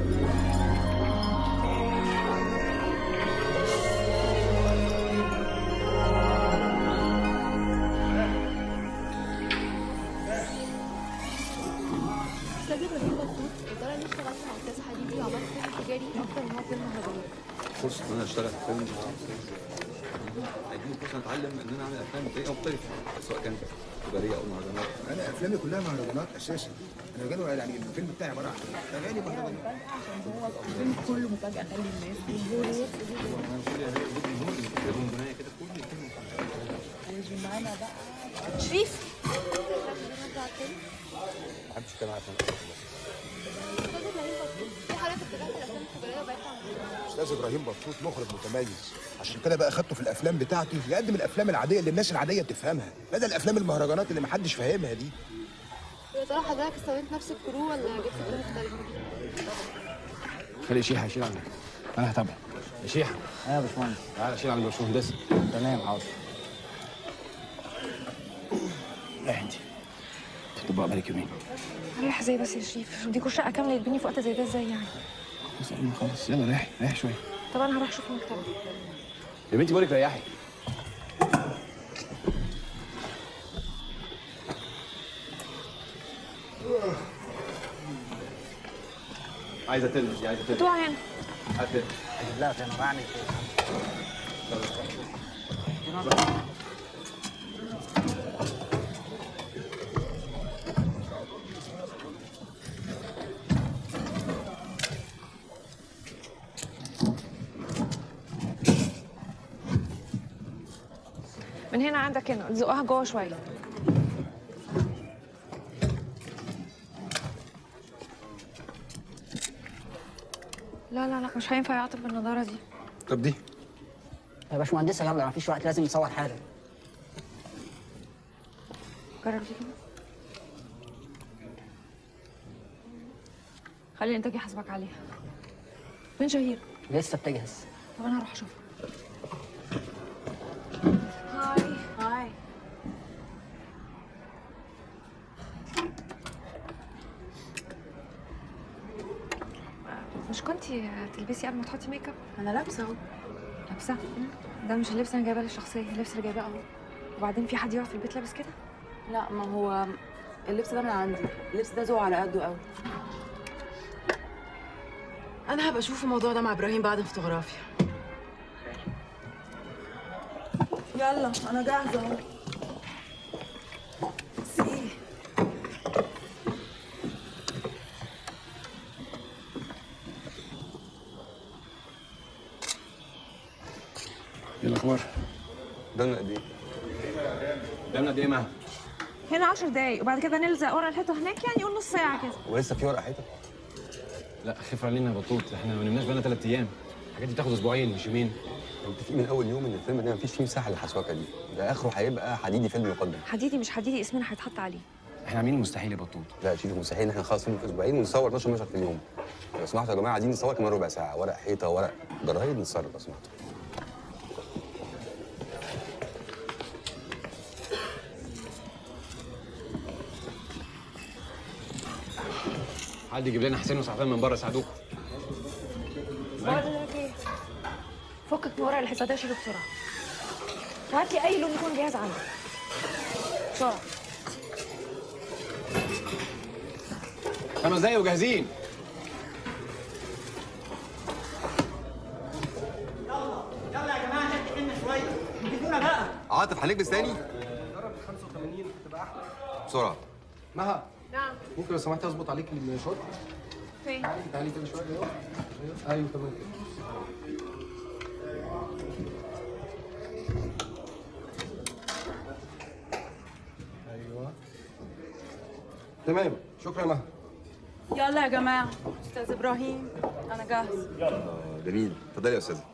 استاذ ابراهيم بطوط يا ترى ليه اشتغلت مع استاذ حديدي وعملت فيلم تجاري اكتر من هو فيلم مهرجانات فرصه ان انا اشتغل في فيلم هيديني فرصه اتعلم ان انا اعمل افلام بطريقه مختلفه سواء كانت تجاريه او مهرجانات انا افلامي كلها مهرجانات اساسا انا جانوا يعني الفيلم بتاعي عباره عن اغاني مهرجانات الفيلم كله مفاجأة خلي الناس بونبونايه كده كل الفيلم وجمانة بقى شريف ما بحبش اتكلم على افلام استاذ ابراهيم بطوط في حضرتك اتجهت الافلام التجاريه وبعدت عن المهرجانات استاذ ابراهيم بطوط مخرج متميز عشان كده بقى خدته في الافلام بتاعتي يقدم الافلام العاديه اللي الناس العاديه تفهمها بدل الافلام المهرجانات اللي محدش فاهمها دي يا ترى حضرتك استخدمت نفس الكرو ولا جبت كرو مختلفه؟ خلي شيحه يشيل عنك انا هتابعه يا شيحه ايوه يا باشمهندس تعالى شيل عن الباشمهندس تمام حاضر رايح انت تطبق بالك يومين رايح ازاي بس يا شريف دي كل شقه كامله يتبني في وقت زي ده ازاي يعني خلاص قبل ما اخلص يلا ريحي ريحي شويه طب انا هروح اشوف المكتبه يا بنتي بقولك ريحي عايزه تلبس دي عايزه تلبس بتوع هنا عايزه تلبس لا تنورعني من هنا عندك هنا تزقها جوه شويه لا لا لا مش هينفع يعطف بالنضاره دي طب دي يا باشمهندسة يلا مفيش وقت لازم نصور حالا جرب دي كده خلي الانتاج يحاسبك عليها فين شهير لسه بتجهز طب انا هروح اشوفها هاي هاي مش كنتي تلبسي قبل ما تحطي ميك اب انا لابسه اهو لابسه ده مش اللبس اللي انا جايباه للشخصيه اللبس اللي جايباه اهو وبعدين في حد يقعد في البيت لابس كده لا ما هو اللبس ده من عندي اللبس ده ذوق على قده قوي انا هبقى اشوف الموضوع ده مع ابراهيم بعد الفوتوغرافيا يلا انا جاهزه اهو بس ايه ايه الاخبار؟ ده قد ايه؟ قدامنا قد ايه مها؟ هنا 10 دقايق وبعد كده نلزق ورا الحيطه هناك يعني قول نص ساعه كده ولسه في ورقه حيطه؟ لا خف علينا يا بطوط احنا ما نمناش بقالنا ثلاث ايام الحاجات دي بتاخد اسبوعين مش يومين متفقين من اول يوم ان الفيلم ده مفيش فيه مساحه للحسوكه دي ده اخره هيبقى حديدي فيلم يقدم حديدي مش حديدي اسمنا هيتحط عليه احنا عاملين المستحيل يا بطوط لا شيل مستحيل ان احنا نخلص فيلم في اسبوعين ونصور 12 مشهد في اليوم لو سمحتوا يا جماعه عايزين نصور كمان ربع ساعه ورق حيطه ورق جرايد نتصرف لو سمحتوا حد يجيب لنا حسين وسعفان من بره يساعدوكم بقول لك ايه فكك من ورق الحيطه ده شيله بسرعه وهات لي اي لون يكون جاهز عندك بسرعه خمس دقايق وجاهزين يلا يا جماعه نحكي لنا شويه انجزونا بقى عاطف هنلبس تاني؟ بسرعه مها نعم ممكن لو سمحتي اظبط عليك الشوط فين تعالي تعالي كده شويه ايوه ايوه تمام ايوه تمام شكرا يا مها يلا يا جماعه استاذ ابراهيم انا جاهز آه، جميل اتفضلي يا استاذه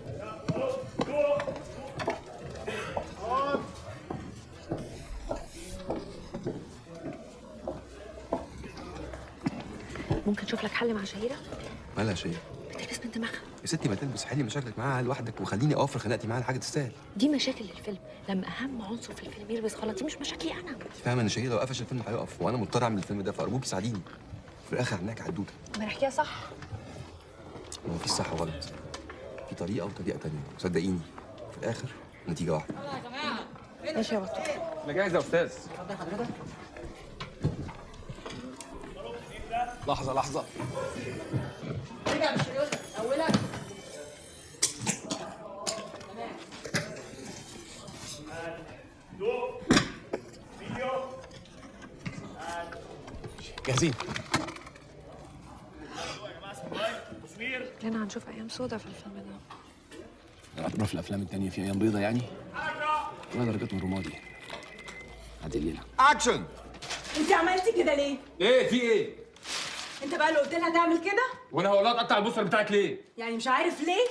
ممكن اشوف لك حل مع شهيره مالها شيء بتلبس من دماغها يا ستي ما تلبس حلي مشاكلك معاها لوحدك وخليني اوفر خناقتي معاها حاجه تستاهل دي مشاكل الفيلم لما اهم عنصر في الفيلم يلبس غلط دي مش مشاكلي انا انت فاهمه ان شهير لو قفش الفيلم هيقف وانا مضطر اعمل الفيلم ده فارجوكي ساعديني في الاخر هناك حدوته ما نحكيها صح ومفيش صح وغلط في طريقه وطريقه تانية صدقيني في الاخر نتيجه واحده ماشي يا بطل انا جاهز يا استاذ لحظه لحظه جاهزين كلنا هنشوف ايام سودا في الفيلم ده اعتبر في الافلام التانية في ايام بيضة يعني ولا درجات من رمادي هات الليله اكشن انت عملتي كده ليه؟ ايه في ايه؟ انت بقى اللي قلت لها تعمل كده؟ وانا هقول لها تقطع البوستر بتاعك ليه؟ يعني مش عارف ليه؟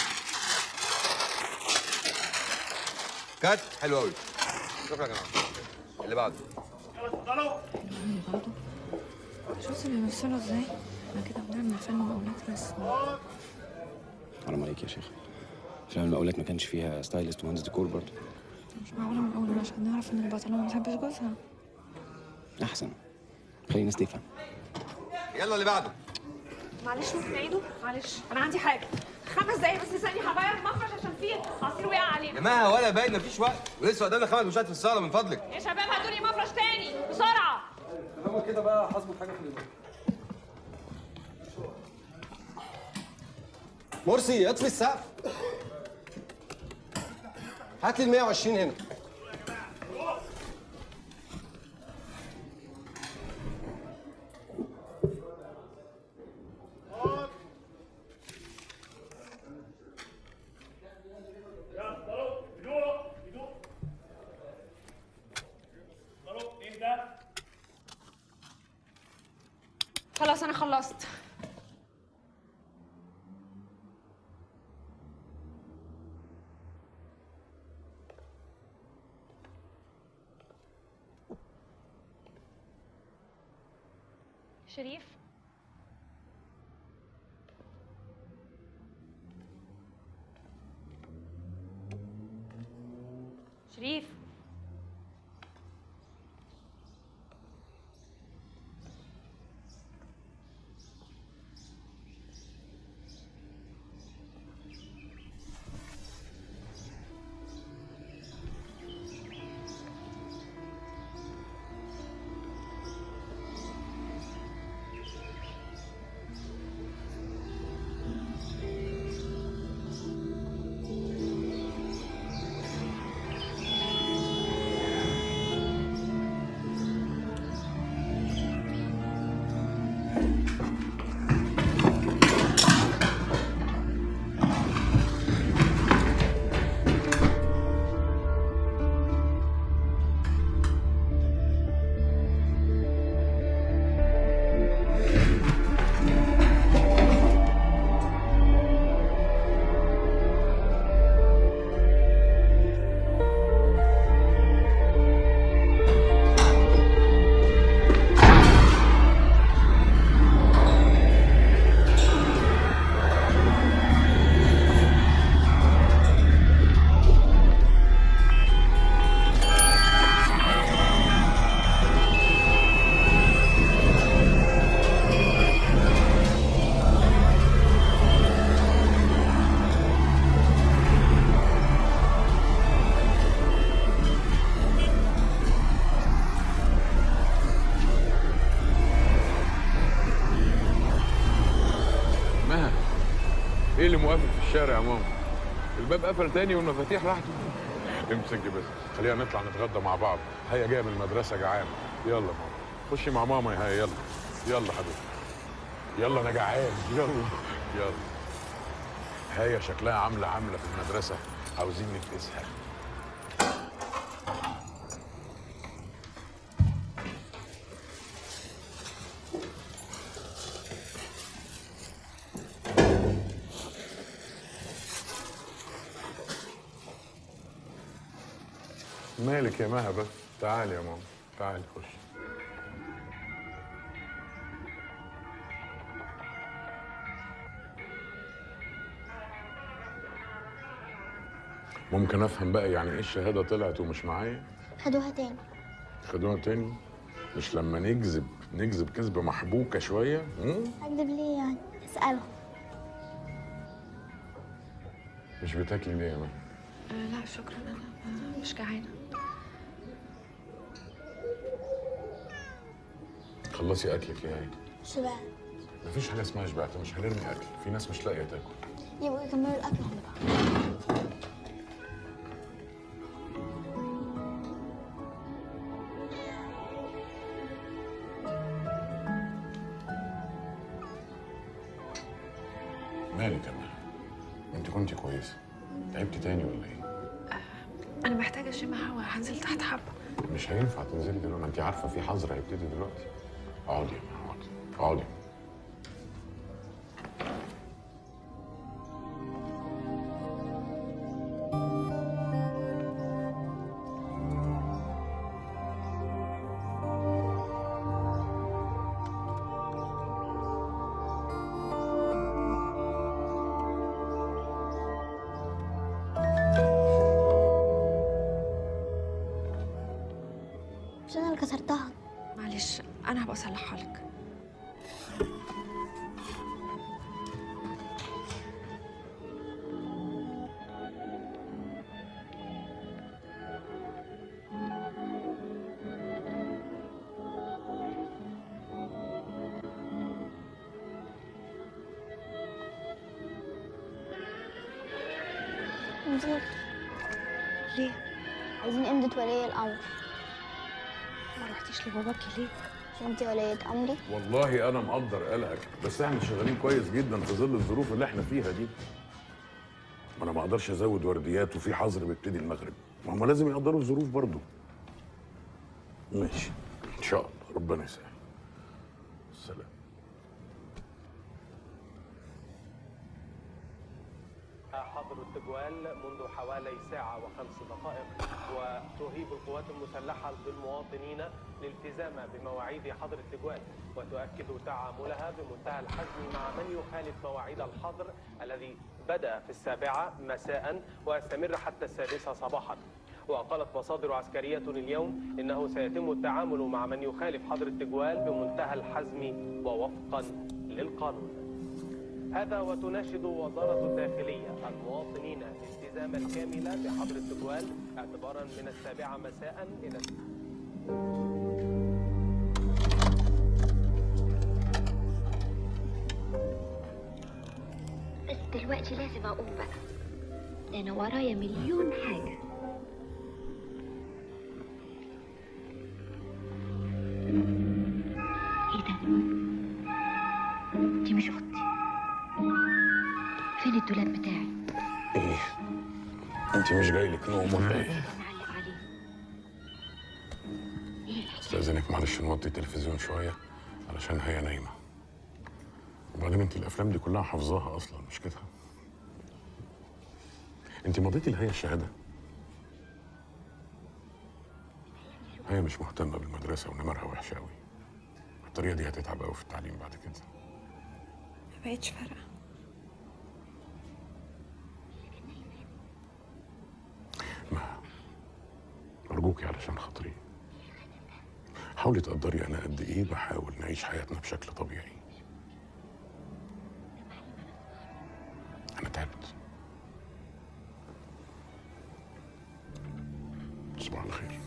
كات حلو قوي شكرا يا جماعه اللي بعده شفت بيمثلوا ازاي؟ احنا كده بنعمل فيلم اولاد رسم حرام عليك يا شيخ فيلم المقاولات ما كانش فيها ستايلست ومهندس ديكور برضه مش معقولة من أول عشان نعرف إن البطلة ما بتحبش جوزها احسن خلي الناس تفهم يلا اللي بعده معلش ممكن نعيده؟ معلش أنا عندي حاجة خمس دقايق بس ثانية هغير المفرش عشان فيه عصير وقع علينا جماعه ولا باين مفيش وقت ولسه قدامنا خمس مشاهد في الصاله من فضلك يا شباب هاتوا لي مفرش تاني بسرعة هو كده بقى هظبط حاجه في الإضاءة. مرسي اطفي السقف هات لي ال 120 هنا خلاص أنا خلصت شريف شريف مها ايه اللي موقفك في الشارع يا ماما الباب قفل تاني والمفاتيح راحت امسكي بس خلينا نطلع نتغدى مع بعض هيا جايه من المدرسه جعان يلا ماما خشي مع ماما يا هيا يلا يلا حبيبتي يلا انا جعان يلا يلا هيا شكلها عامله عامله في المدرسه عاوزين نفقسها مالك يا مها بس تعالي يا ماما تعالي خشي ممكن افهم بقى يعني ايه الشهاده طلعت ومش معايا خدوها تاني خدوها تاني مش لما نكذب نكذب كذبه محبوكه شويه مم؟ هكدب ليه يعني اسألهم مش بتاكلي ليه يا مان آه لا شكرا انا آه، مش جعانه خلصي اكلك يا هاي شبعت مفيش حاجه اسمها شبعت مش هنرمي اكل في ناس مش لاقيه تاكل يبقوا يكملوا الأكل هم بقى مالك يا مان انت كنتي كويسه تعبتي تاني ولا ايه انا محتاجه اشم هوا هنزل تحت حبه مش هينفع تنزلي دلوقتي ما انت عارفه في حظر هيبتدي دلوقتي اقعدي يا مان اقعدي اقعدي مش أنا اللي كسرتها معلش انا هبقى اصلحها لك نزلت ليه؟ عايزين إمضة ولي الأمر ما رحتيش لباباكي ليه؟ مش أنت ولية أمري والله انا مقدر قلقك بس احنا شغالين كويس جدا في ظل الظروف اللي احنا فيها دي ما انا ما اقدرش ازود ورديات وفي حظر بيبتدي المغرب ما هم لازم يقدروا الظروف برضو ماشي ان شاء الله ربنا يسهل السلام حظر التجوال منذ حوالي ساعة وخمس دقائق وتهيب القوات المسلحة بالمواطنين الالتزام بمواعيد حظر التجوال وتؤكد تعاملها بمنتهى الحزم مع من يخالف مواعيد الحظر الذي بدأ في السابعة مساء ويستمر حتى السادسة صباحا وقالت مصادر عسكرية اليوم إنه سيتم التعامل مع من يخالف حظر التجوال بمنتهى الحزم ووفقا للقانون هذا وتناشد وزارة الداخلية المواطنين الالتزام الكامل بحظر التجوال اعتبارا من السابعة مساء إلى بس دلوقتي لازم اقوم بقى ده انا ورايا مليون حاجه ايه ده دي مش اختي فين الدولاب بتاعي ايه انت مش جاي لك نوم ولا ايه معلق عليه استاذنك معلش نوطي التلفزيون شويه علشان هي نايمه وبعدين انت الافلام دي كلها حافظاها اصلا مش كده انت مضيتي لهي الشهاده هي مش مهتمه بالمدرسه ونمرها وحشه قوي الطريقه دي هتتعب قوي في التعليم بعد كده ما بقتش فارقه أرجوكي علشان خاطري حاولي تقدري أنا قد إيه بحاول نعيش حياتنا بشكل طبيعي أنا تعبت تصبح على خير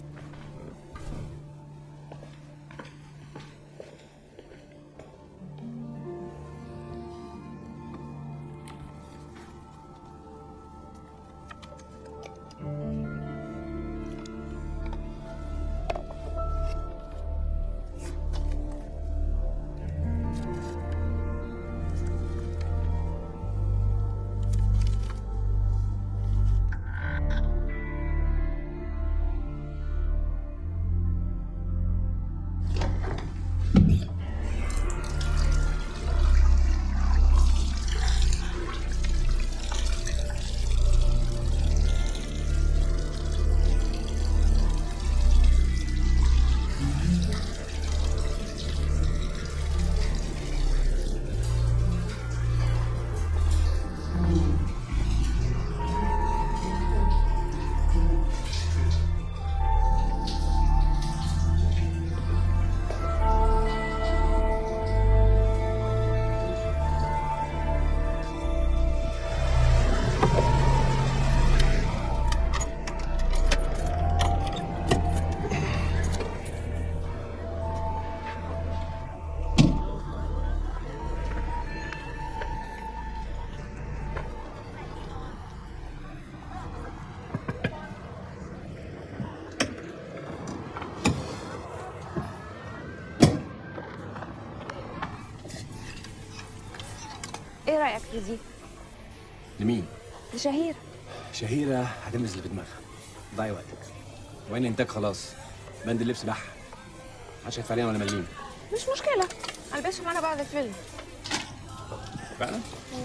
ايه رايك في دي لمين؟ لشهير شهيرة هتلمس اللي في دماغها ضيع وقتك وين انتاج خلاص بند اللبس بح محدش هيدفع علينا ولا مليم مش مشكله البسه معانا بعد الفيلم فعلا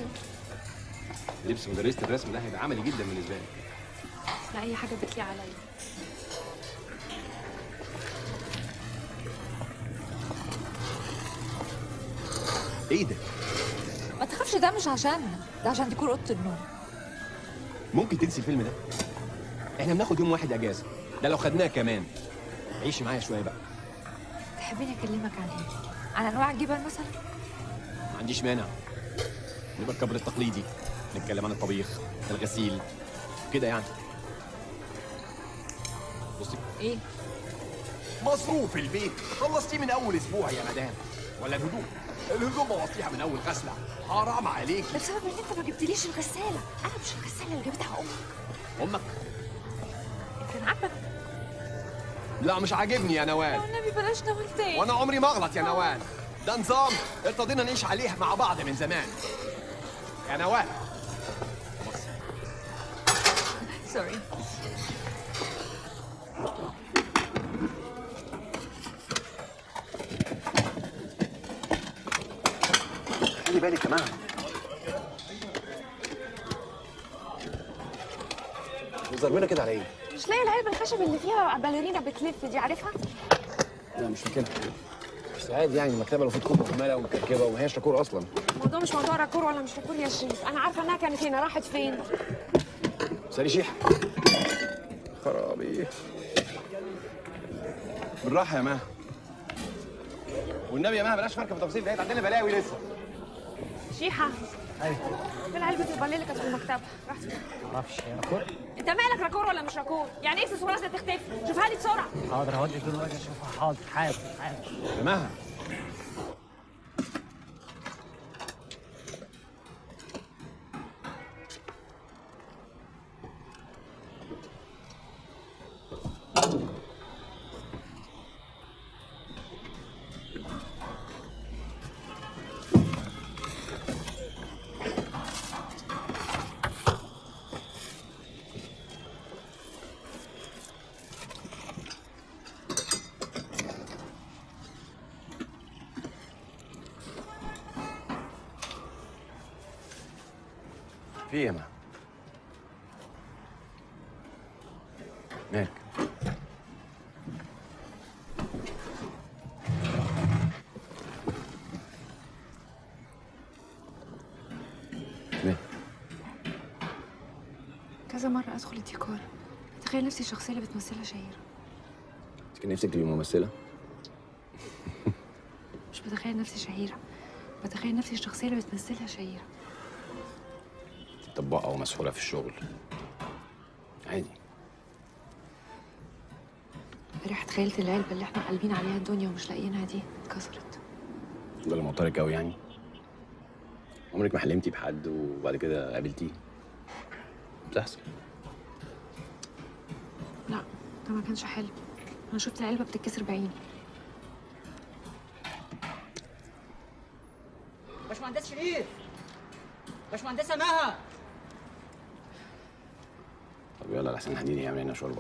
لبس مدرسة الرسم ده هيبقى عملي جدا بالنسبة لي لا اي حاجه بتليق عليا ايه ده؟ ما تخافش ده مش عشاننا ده عشان ديكور اوضه النوم ممكن تنسي الفيلم ده؟ احنا بناخد يوم واحد اجازة ده لو خدناه كمان عيشي معايا شوية بقى تحبيني اكلمك عن ايه عن انواع الجبن مثلا ما عنديش مانع نبقى الكبر التقليدي نتكلم عن الطبيخ الغسيل كده يعني بصي ايه مصروف البيت خلصتيه من اول اسبوع يا مدام ولا الهدوم الهدوم بوظتيها من اول غسله حرام عليكي ده بسبب ان انت ما جبتليش الغساله انا مش الغساله اللي جبتها امك امك كان عاجبك لا مش عاجبني يا نوال والنبي بلاش نوال تاني وانا عمري ما اغلط يا نوال ده نظام ارتضينا نعيش عليه مع بعض من زمان يا نوال سوري خلي بالك كمان ضربنا كده على ايه؟ مش لاقي العلبه الخشب اللي فيها باليرينا بتلف دي عارفها لا مش فاكرها بس عادي يعني المكتبه لو في تكون مهمله ومكركبه وما هياش راكور اصلا الموضوع مش موضوع راكور ولا مش راكور يا شريف انا عارفه انها كانت هنا راحت فين سالي شيح خرابي بالراحه يا مها والنبي يا مها بلاش فركه في تفاصيل بقيت عندنا بلاوي لسه شيحه ايوه فين علبه الباليه اللي كانت في المكتبه راحت فين معرفش يا راكور انت مالك راكور ولا مش راكور يعني ايه اكسسوارات تختفي شوفها لي بسرعه حاضر هودي دلوقتي اشوفها حاضر حاضر حاضر يا مها في ايه يا مها؟ مالك؟ مالك؟ كذا مره ادخل الديكور تخيل نفسي الشخصيه اللي بتمثلها شهيره انت كان نفسك تبقي ممثله؟ مش بتخيل نفسي شهيره بتخيل نفسي الشخصيه اللي بتمثلها شهيره طباقه ومسحوله في الشغل عادي امبارح تخيلت العلبه اللي احنا قلبين عليها الدنيا ومش لاقيينها دي اتكسرت ده اللي موترك قوي يعني عمرك ما حلمتي بحد وبعد كده قابلتيه بتحصل لا ده ما كانش حلم انا شفت العلبه بتتكسر بعيني باشمهندس شريف باشمهندسه مها طب يلا لحسن حديني يعمل لنا شوربه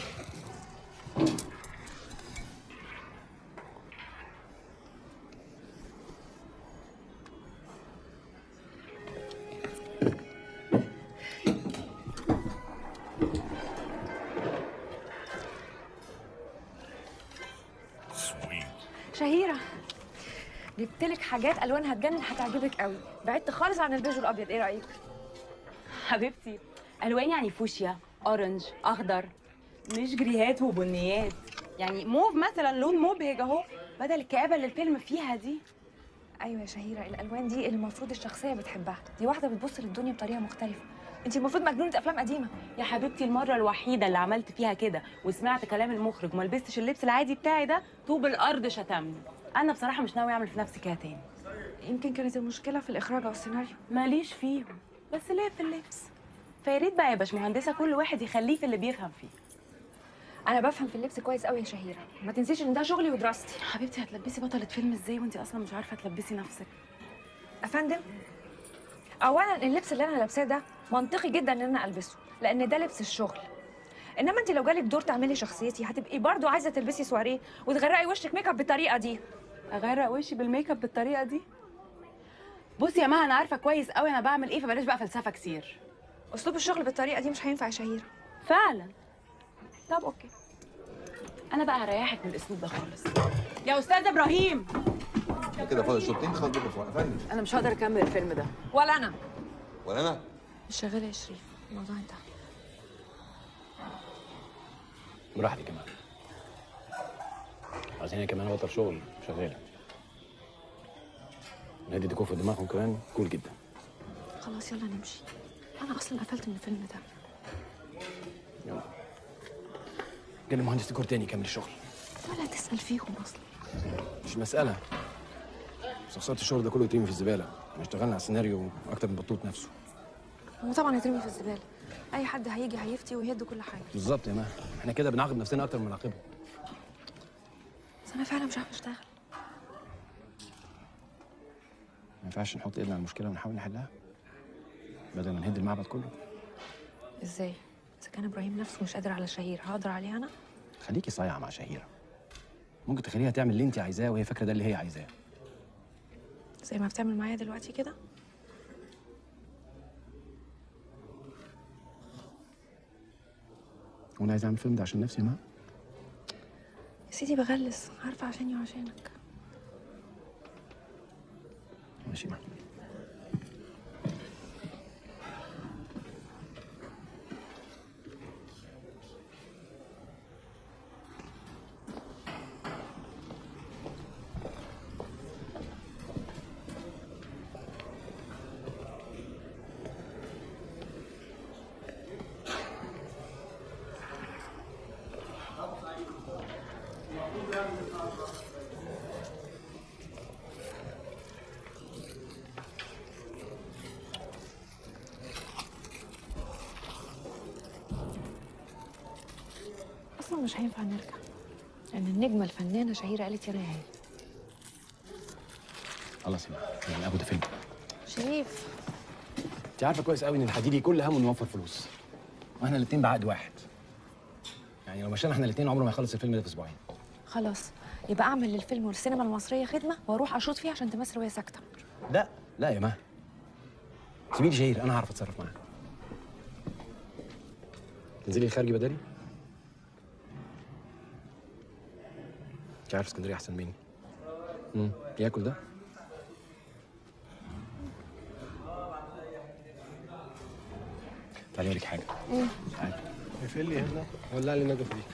شهيره جبت لك حاجات الوانها تجنن هتعجبك قوي بعدت خالص عن البيج والابيض ايه رايك حبيبتي الوان يعني فوشيا اورنج اخضر مش جريهات وبنيات يعني موف مثلا لون مبهج اهو بدل الكآبه اللي الفيلم فيها دي ايوه يا شهيره الالوان دي اللي المفروض الشخصيه بتحبها دي واحده بتبص للدنيا بطريقه مختلفه انت المفروض مجنونه افلام قديمه يا حبيبتي المره الوحيده اللي عملت فيها كده وسمعت كلام المخرج وما لبستش اللبس العادي بتاعي ده طوب الارض شتمني انا بصراحه مش ناوي اعمل في نفسي كده تاني يمكن كانت المشكله في الاخراج او السيناريو ماليش فيهم بس ليه في اللبس فيا ريت بقى يا باشمهندسه كل واحد يخليه في اللي بيفهم فيه انا بفهم في اللبس كويس قوي يا شهيره ما تنسيش ان ده شغلي ودراستي حبيبتي هتلبسي بطله فيلم ازاي وانت اصلا مش عارفه تلبسي نفسك افندم اولا اللبس اللي انا لابساه ده منطقي جدا ان انا البسه لان ده لبس الشغل انما انت لو جالك دور تعملي شخصيتي هتبقي برضو عايزه تلبسي سواريه وتغرقي وشك ميك اب بالطريقه دي اغرق وشي بالميك اب بالطريقه دي بصي يا مها انا عارفه كويس قوي انا بعمل ايه فبلاش بقى فلسفه كتير اسلوب الشغل بالطريقه دي مش هينفع يا شهيره فعلا طب اوكي انا بقى هريحك من الاسلوب ده خالص يا استاذ ابراهيم كده فاضل شوطين خلاص بكره يا فندم انا مش هقدر اكمل الفيلم ده ولا انا ولا انا مش شغاله يا شريف الموضوع انتهى براحتك كمان عايزين كمان بطل شغل شغاله نادي ديكور في دماغهم كمان كول جدا خلاص يلا نمشي انا اصلا قفلت من الفيلم ده يلا جالي مهندس ديكور تاني يكمل الشغل ولا تسال فيهم اصلا مش مسألة بس خسارة الشغل ده كله يترمي في الزبالة احنا اشتغلنا على السيناريو أكتر من بطوط نفسه هو طبعا هيترمي في الزباله اي حد هيجي هيفتي ويهد كل حاجه بالظبط يا ما احنا كده بنعاقب نفسنا أكتر من بنعاقبهم بس انا فعلا مش عارفه اشتغل ما ينفعش نحط ايدنا على المشكلة ونحاول نحلها بدل ما نهد المعبد كله ازاي اذا كان ابراهيم نفسه مش قادر على شهير هقدر عليه انا خليكي صايعة مع شهيرة ممكن تخليها تعمل اللي انت عايزاه وهي فاكرة ده اللي هي عايزاه زي ما بتعمل معايا دلوقتي كده وانا عايز اعمل فيلم ده عشان نفسي ما يا سيدي بغلس عارفه عشاني وعشانك ماشي ما اصلا مش هينفع نرجع لان النجمه الفنانه شهيره قالت يلا يا هاني خلاص يا ما يعني ابو ده فيلم شريف انت عارفة كويس قوي ان الحديدي كل همه انه يوفر فلوس واحنا الاتنين بعقد واحد يعني لو مشينا احنا الاتنين عمره ما يخلص الفيلم ده في اسبوعين خلاص يبقى اعمل للفيلم والسينما المصريه خدمه واروح اشوط فيها عشان تمثل وهي ساكته لا لا يا ما سيبي لي شهير انا هعرف اتصرف معاه تنزلي الخارجي بدالي انت عارف اسكندريه احسن مني امم ياكل ده تعالي اوريك حاجه تعالي اقفل لي هنا ولع لي نجف دي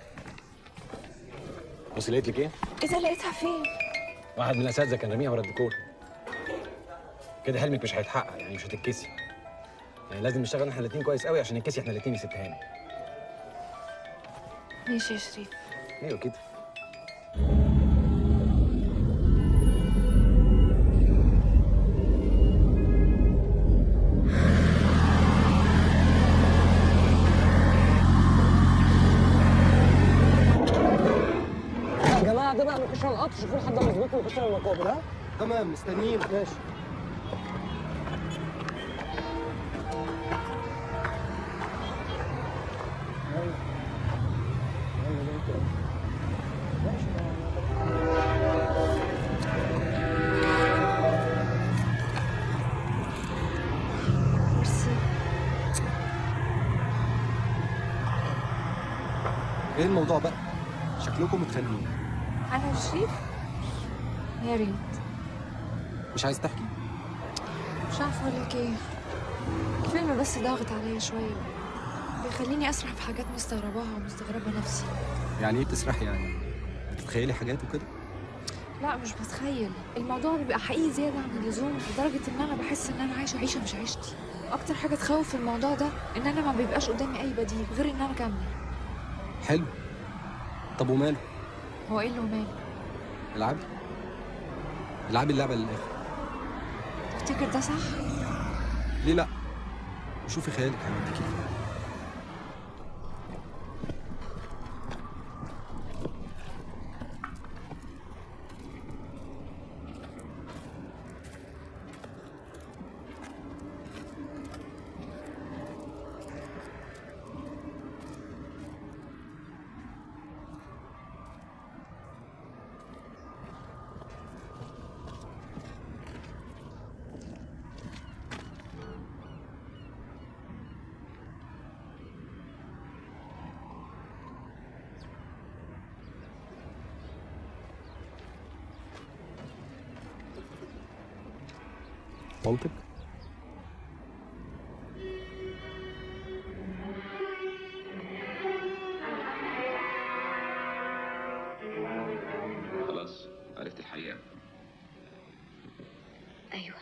بصي لقيت لك ايه ايه ده لقيتها فين واحد من الاساتذه كان راميها ورا الديكور كده حلمك مش هيتحقق يعني مش هتتكسي يعني لازم نشتغل احنا الاثنين كويس قوي عشان نتكسي احنا الاثنين يا ست هاني ماشي يا شريف ايوه كده يا جماعه ده بقى نخش على القطر شوفوا لحد ما يظبطوا ونخش على المقابر ها تمام مستنيين ماشي ميرسي ايه الموضوع بقى شكلكم متخانقين انا وشريف يا ريت مش عايز تحكي مش عارفه اقول لك ايه الفيلم بس ضاغط عليا شويه بيخليني اسرح في حاجات مستغرباها ومستغربه نفسي يعني ايه بتسرحي يعني بتتخيلي حاجات وكده لا مش بتخيل الموضوع بيبقى حقيقي زياده عن اللزوم لدرجه ان انا بحس ان انا عايشه عيشه مش عيشتي اكتر حاجه تخوف في الموضوع ده ان انا ما بيبقاش قدامي اي بديل غير ان انا اكمل حلو طب وماله هو ايه اللي هو ماله العبي العبي اللعبه للاخر تفتكر ده صح ليه لا وشوفي خيالك هيوديكي فين مامتك خلاص عرفت الحقيقة أيوة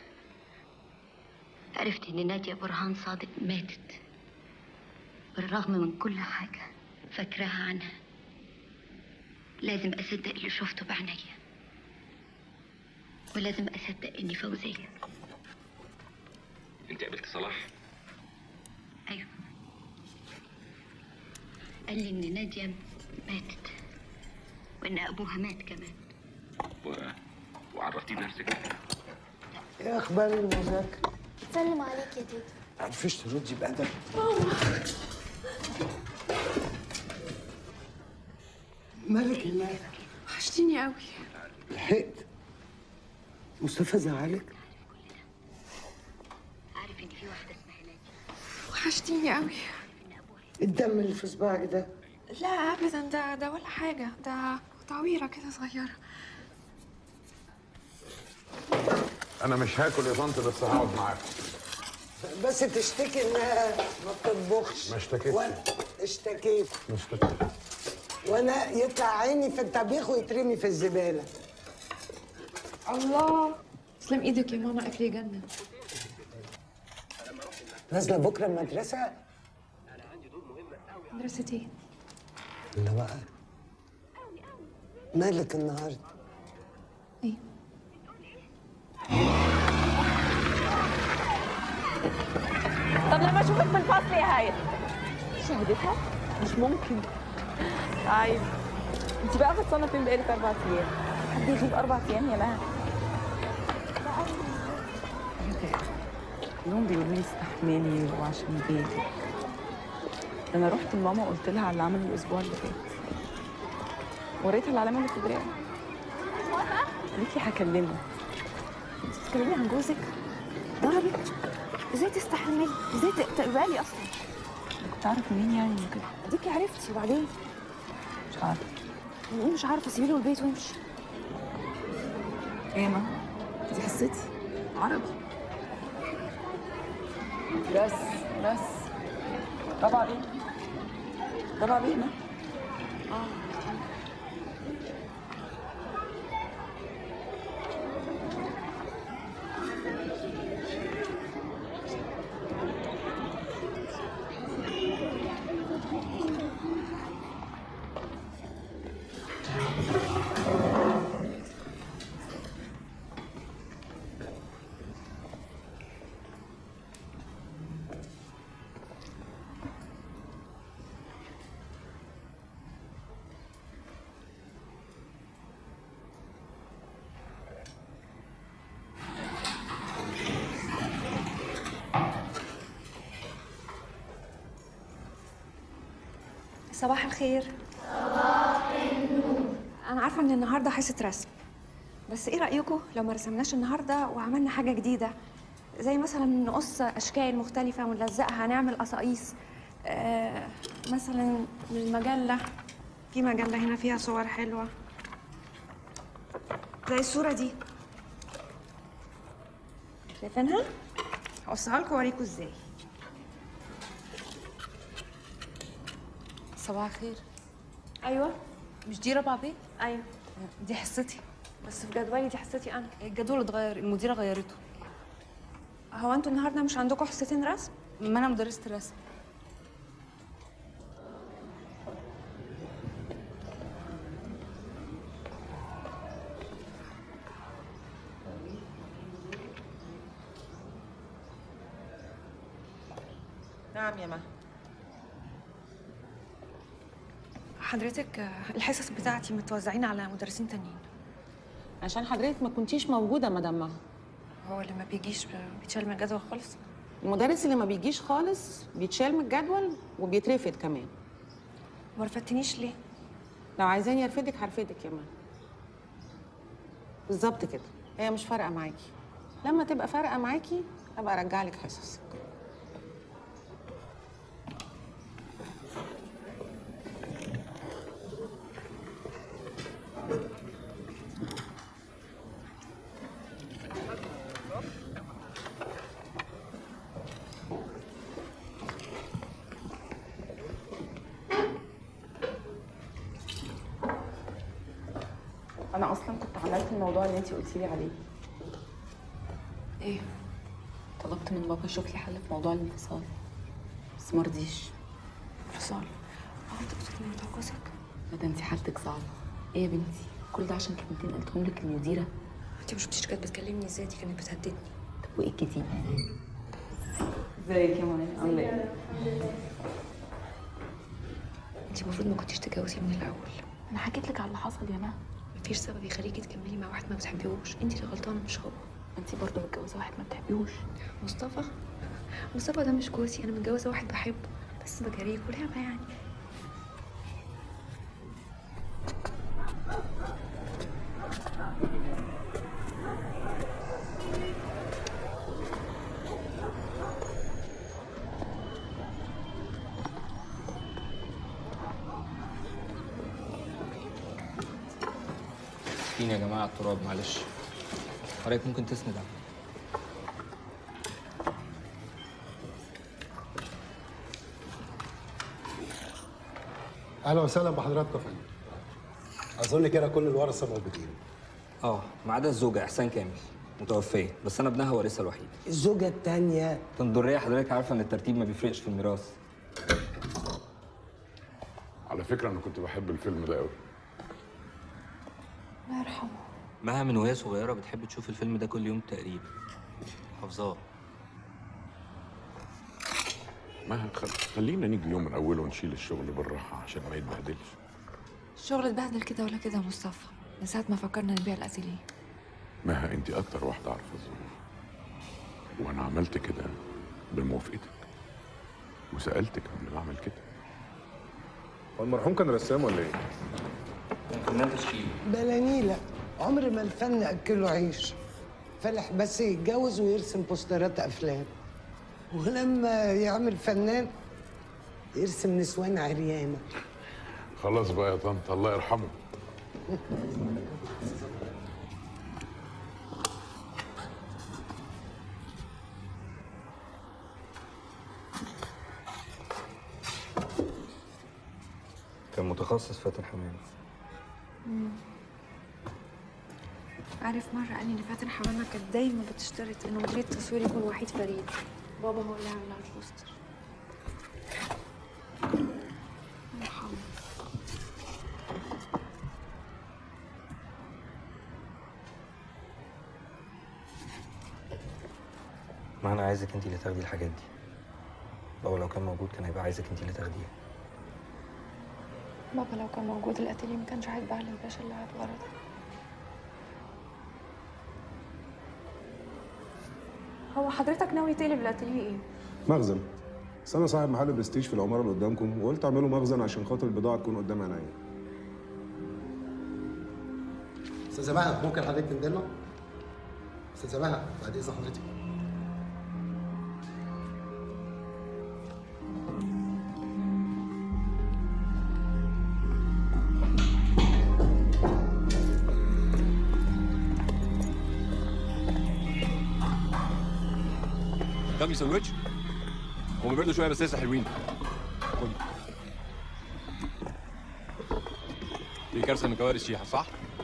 عرفت إن نادية برهان صادق ماتت بالرغم من كل حاجة فاكراها عنها لازم أصدق اللي شفته بعينيا ولازم أصدق إني فوزية انت قابلت صلاح أيوة قال لي إن نادية ماتت وإن أبوها مات كمان و... وعرفتيه بنفسك ايه اخبار المذاكره؟ سلم عليك يا تيتا معرفش تردي بأدب مالك هناك؟ وحشتيني قوي لحقت مصطفى زعلك؟ عارف إن في واحدة اسمها نادية وحشتيني قوي الدم اللي في صباعك ده لا ابدا ده ده ولا حاجه ده تعويره كده صغيره انا مش هاكل يا طنط بس هقعد معاكم بس تشتكي انها ما بتطبخش ما اشتكيتش. وانا اشتكيت مش تاكل وانا يطلع عيني في الطبيخ ويترمي في الزباله الله تسلم ايدك يا ماما اكلي جنه نازله بكره المدرسه مدرسه ايه لا بقى مالك النهارده ايه طب لما اشوفك في الفصل يا هايل شهادتها مش ممكن طيب انت بقى خلصانه فين بقالك اربع ايام حد يغيب اربع ايام يا مها كلهم بيقولوا لي استحملي وعشان بيتي ده انا رحت لماما وقلت لها على اللي عمله الاسبوع اللي فات وريتها العلامه اللي في دراعي قالت لي هكلمه انت بتتكلمي عن جوزك ضربك ازاي تستحملي ازاي ت- تقبلي اصلا كنت اعرف منين يعني إنه كده اديكي عرفتي وبعدين مش عارفه يعني مش عارفه اسيبي له البيت وامشي ايه ما دي حصتي عربي بس بس طبعا ايه طبعا ايه ما صباح الخير صباح النور انا عارفه ان النهارده حصه رسم بس ايه رايكم لو ما رسمناش النهارده وعملنا حاجه جديده زي مثلا نقص اشكال مختلفه ونلزقها نعمل قصاقيس آه مثلا للمجله في مجله هنا فيها صور حلوه زي الصوره دي شايفينها هوصيها لكم واوريكم ازاي صباح الخير ايوه مش دي رابعه بيه ايوه دي حصتي بس في جدولي دي حصتي انا الجدول اتغير المديره غيرته هو انتوا النهارده مش عندكم حصتين رسم ما انا مدرسه الرسم نعم يا مها حضرتك آه، الحصص بتاعتي متوزعين على مدرسين تانيين عشان حضرتك ما كنتيش موجوده مدام مها هو اللي ما بيجيش ب- بيتشال من الجدول خالص المدرس اللي ما بيجيش خالص بيتشال من الجدول وبيترفد كمان ما رفدتنيش ليه لو عايزاني ارفدك هرفدك يا مها بالظبط كده هي مش فارقه معاكي لما تبقى فارقه معاكي ابقى ارجع لك حصصك انا اصلا كنت عملت الموضوع اللي انت قلتي لي عليه ايه طلبت من بابا يشوف لي حل في موضوع الانفصال بس ما رضيش انفصال اه انت بتقولي موضوع جوزك لا ده انت حالتك صعبه ايه يا بنتي كل ده عشان كلمتين قلتهم لك المديره انت ما شفتيش كانت بتكلمني ازاي دي كانت بتهددني طب وايه الجديد ازيك يا مايا عامله ايه انت المفروض ما كنتيش تتجوزي من الاول انا حكيت لك على اللي حصل يا ما مفيش سبب يخليكي تكملي مع واحد ما بتحبيهوش انت اللي غلطانه مش هو انت برضه متجوزه واحد ما بتحبيهوش مصطفى مصطفى ده مش جوزي انا متجوزه واحد بحبه بس بجريه ولعبه يعني اسفين يا جماعه على التراب معلش حضرتك ممكن تسند على اهلا وسهلا بحضراتكم يا فندم اظن كده كل الورثه موجودين اه ما عدا الزوجه احسان كامل متوفيه بس انا ابنها وارثها الوحيد الزوجة التانية تندريه حضرتك عارفه ان الترتيب ما بيفرقش في الميراث على فكره انا كنت بحب الفيلم ده قوي الله يرحمه مها من وهي صغيره بتحب تشوف الفيلم ده كل يوم تقريبا حافظاه ما خل... خلينا نيجي اليوم من اوله ونشيل الشغل بالراحه عشان ما يتبهدلش الشغل اتبهدل كده ولا كده يا مصطفى من ساعة ما فكرنا نبيع الأتيليه مها انت اكتر واحده عارفه الظروف وانا عملت كده بموافقتك وسالتك قبل ما اعمل كده هو المرحوم كان رسام ولا ايه؟ كان فنان تشكيل بلانيلة عمر ما الفن أكله عيش فلح بس يتجوز ويرسم بوسترات أفلام ولما يعمل فنان يرسم نسوان عريانة خلاص بقى يا طنط الله يرحمه كان متخصص فاتن حمامه عارف مرة قال لي إن فاتن حمامة كانت دايما بتشترط إنه مدير التصوير يكون وحيد فريد بابا هو اللي عامل على البوستر الله يرحمه. ما انا عايزك انت اللي تاخدي الحاجات دي بابا لو كان موجود كان هيبقى عايزك انت اللي تاخديها بابا لو كان موجود الأتيليه ما كانش هيتباع للباشا اللي هيتغرض هو حضرتك ناوي تقلب الأتيليه إيه؟ مخزن بس انا صاحب محل برستيج في العماره اللي قدامكم وقلت اعمله مخزن عشان خاطر البضاعه تكون قدام عينيا استاذه مها ممكن حضرتك تنزلنا؟ استاذه مها بعد اذن حضرتك تعمل ساندوتش هم بيردوا شويه بس لسه حلوين خد دي كارثه من كوارث شيحه صح؟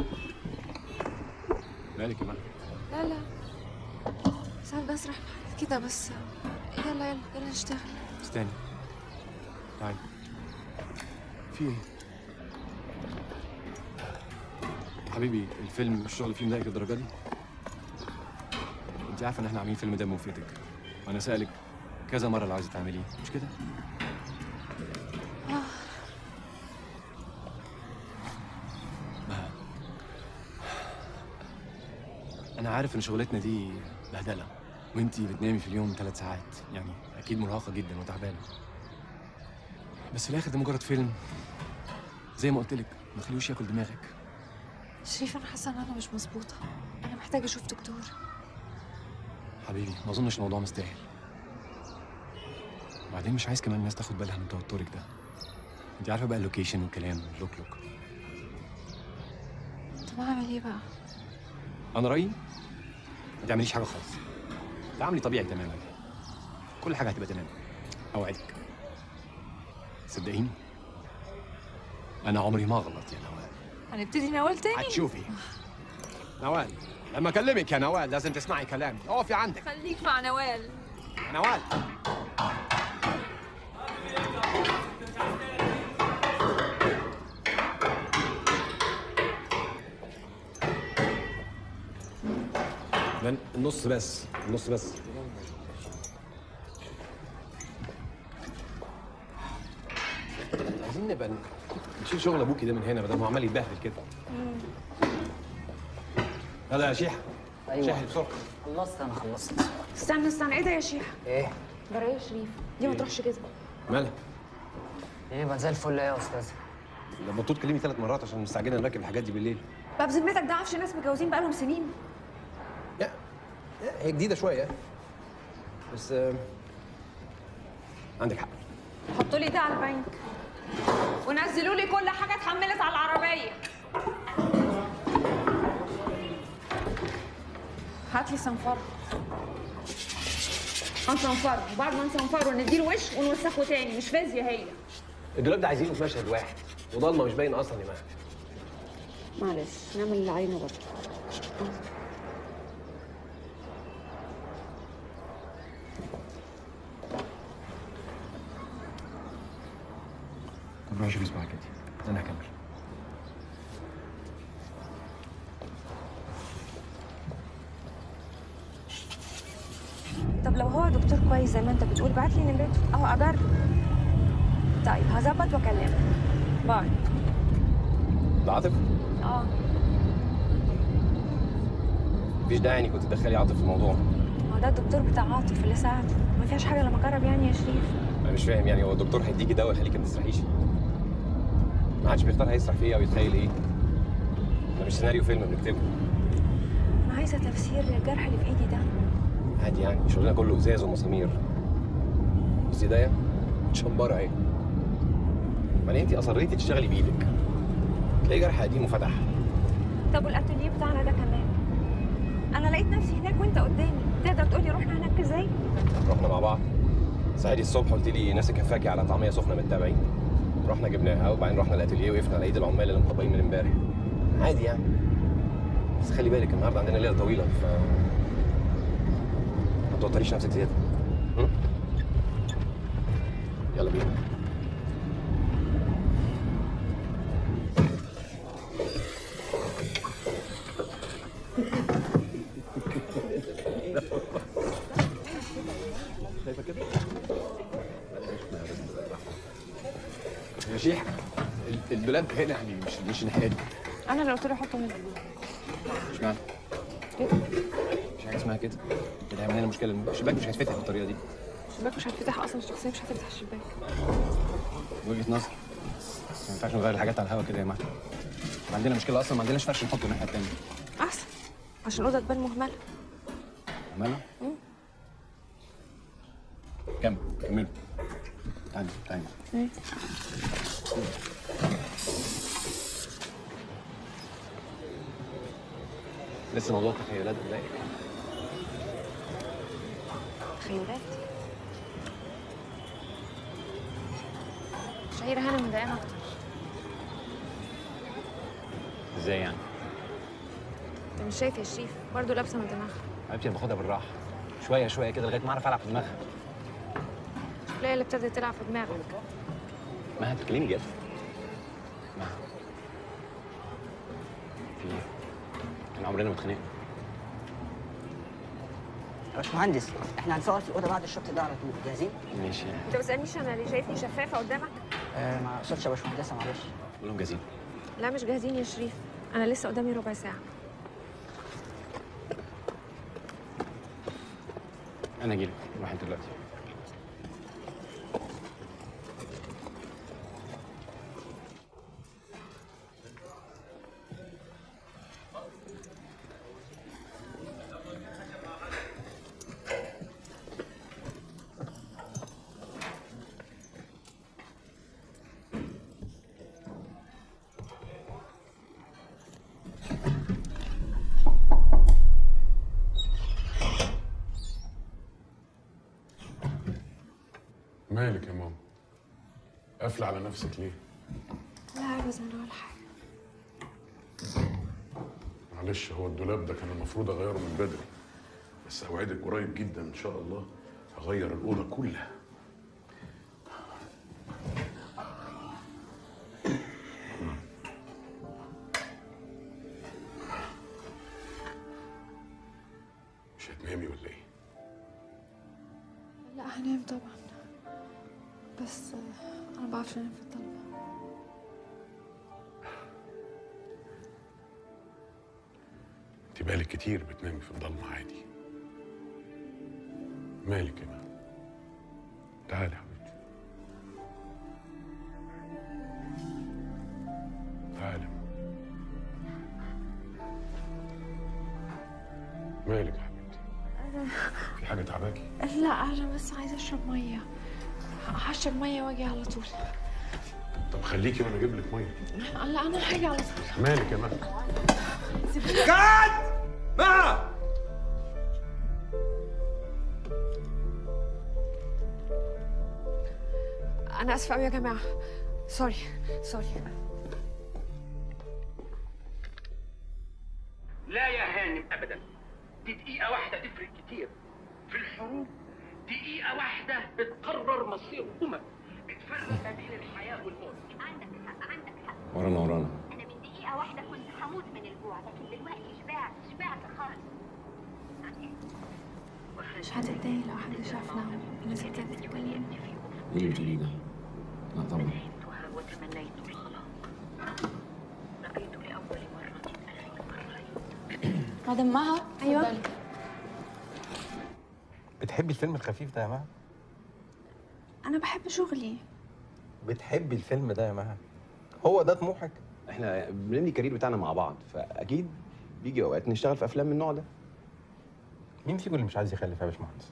مالك يا مالك لا لا ساعات بسرح كده بس يلا يلا يلا نشتغل استني تعالي في ايه؟ حبيبي الفيلم الشغل فيه مضايقك للدرجه دي؟ انت عارفه ان احنا عاملين فيلم دم وفيتك وانا سالك كذا مره لو عايزه تعمليه مش كده؟ آه. ما انا عارف ان شغلتنا دي بهدله وانتي بتنامي في اليوم ثلاث ساعات يعني اكيد مرهقه جدا وتعبانه بس في الاخر ده مجرد فيلم زي ما قلت لك ما تخليهوش ياكل دماغك شريف أنا حاسة إن أنا مش مظبوطة أنا محتاجة أشوف دكتور حبيبي ما اظنش الموضوع مستاهل وبعدين مش عايز كمان الناس تاخد بالها من توترك ده انت عارفه بقى اللوكيشن والكلام لوك لوك طب أعمل إيه بقى؟ انا رايي ما تعمليش حاجه خالص تعاملي طبيعي تماما كل حاجه هتبقى تمام اوعدك صدقيني انا عمري ما اغلط يا نوال هنبتدي نوال تاني هتشوفي نوال لما اكلمك يا نوال لازم تسمعي كلامي اقفي عندك خليك مع نوال يا نوال من النص بس النص بس عايزين نبقى نشيل شغل ابوكي ده من هنا بدل ما هو عمال يتبهدل كده يلا يا شيحه أيوة. شاحن بسرعه خلصت انا خلصت استنى استنى ايه ده يا شيخ ايه جرايه يا شريف دي ما تروحش كده مالها ايه ما زي الفل يا استاذ لما طول تكلمني ثلاث مرات عشان مستعجلين نركب الحاجات دي بالليل بقى بذمتك ده عفش ناس متجوزين بقالهم سنين هي جديده شويه بس آه، عندك حق حطوا لي ده على البنك ونزلوا لي كل حاجه اتحملت على العربيه هات لي صنفره هنصنفره وبعد ما نصنفره نديله وش ونوسخه تاني مش فيزياء هي الدولاب ده عايزينه في مشهد واحد وضلمه مش باين اصلا يا ماهر معلش نعمل اللي علينا برضه طب روحي شوفي اسمعك انت انا هكمل طب لو هو دكتور كويس زي ما انت بتقول بعت لي نمرته اهو اجرب طيب هظبط واكلمك باي ده عاطف اه مفيش داعي انك كنت تدخلي عاطف في الموضوع هو ده الدكتور بتاع عاطف اللي ساعده ما فيهاش حاجه لما اجرب يعني يا شريف انا مش فاهم يعني هو الدكتور هيديكي دواء يخليكي ما تسرحيش ما حدش بيختار هيسرح في ايه او يتخيل ايه ده مش سيناريو فيلم بنكتبه انا عايزه تفسير للجرح اللي في ايدي ده عادي يعني شغلنا كله ازاز ومسامير بس ايديا متشمبره اهي بعدين انت اصريتي تشتغلي بايدك تلاقي جرح قديم وفتح طب والاتelier بتاعنا ده كمان انا لقيت نفسي هناك وانت قدامي تقدر تقولي رحنا هناك ازاي رحنا مع بعض صحيتي الصبح قلت لي ناسي كفاكي على طعميه سخنه من التابعين رحنا جبناها وبعدين رحنا الاتelier وقفنا على ايد العمال اللي مطبقين من امبارح عادي يعني بس خلي بالك النهارده عندنا ليله طويله ف ما توتريش نفسك زياده م? يلا بينا شايفه كده؟ يا شيح ال- الدولاب هنا يعني مش مش الناحيه دي انا اللي قلت له حطه هنا مش معنى كده مش حاجه اسمها كده كده هيعمل لنا مشكله الشباك مش هيتفتح بالطريقه دي الشباك مش هتفتح اصلا الشخصيه مش هتفتح الشباك وجهه نظر بس ما ينفعش نغير الحاجات على الهوا كده يا محمد عندنا مشكله اصلا ما عندناش فرش نحطه الناحيه التانيه احسن عشان الاوضه تبان مهمله عمالة مم. كمل كمل تعالي تعالي ايه لسه موضوع التخيلات مضايقك تخيلات شهيرة هنا مضايقانا اكتر ازاي يعني؟ انت مش شايف يا شريف برضه لابسه من دماغها حبيبتي انا باخدها بالراحه شويه شويه كده لغايه ما اعرف العب في دماغها تلاقي اللي ابتدت تلعب في دماغك ما هتكلمي جد ما في ايه؟ احنا عمرنا ما اتخانقنا يا باشمهندس احنا هنصور في الاوضه بعد الشوط ده على طول جاهزين؟ ماشي انت ما بتسالنيش انا ليه شايفني شفافه قدامك آه ما اقصدش يا باشمهندسه معلش كلهم جاهزين لا مش جاهزين يا شريف انا لسه قدامي ربع ساعه انا اجيلك نروح انت دلوقتي مالك يا ماما قافله على نفسك ليه لا ابدا ولا حاجه معلش هو الدولاب ده كان المفروض اغيره من بدري بس اوعدك قريب جدا ان شاء الله هغير الاوضه كلها مش هتنامي ولا ايه؟ لا هنام طبعا بس آه، انا بعرفش انام في الضلمه انت بالك كتير بتنامي في الضلمه عادي مالك يا ماما تعالي يا حبيبتي تعالي مالك يا حبيبتي في حاجه تعباكي لا انا بس عايزه اشرب ميه هشرب ميه واجي على طول طب خليكي وانا اجيب لك ميه لا انا هاجي على طول مالك يا ماما كات مها انا اسفه قوي يا جماعه سوري سوري لا يا هانم ابدا دي دقيقة واحدة تفرق كتير في الحروب دقيقة واحدة بتقرر مصير أمم بتفرق ما بين الحياة والموت عندك حق عندك حق ورانا ورانا انا من دقيقه واحده كنت هموت من الجوع لكن دلوقتي شبعت شبعت خالص مش هتتضايق لو حد شافنا الناس كانت بتتكلم ايه اللي بتقوليه ده؟ لا طبعا وتمنيت الخلاص رأيت لأول مرة مدام مها ايوه بتحبي الفيلم الخفيف ده يا مها؟ انا بحب شغلي بتحبي الفيلم ده يا مها؟ هو ده طموحك؟ احنا بنبني الكارير بتاعنا مع بعض فاكيد بيجي اوقات نشتغل في افلام من النوع ده مين فيكم اللي مش عايز يخلف يا باشمهندس؟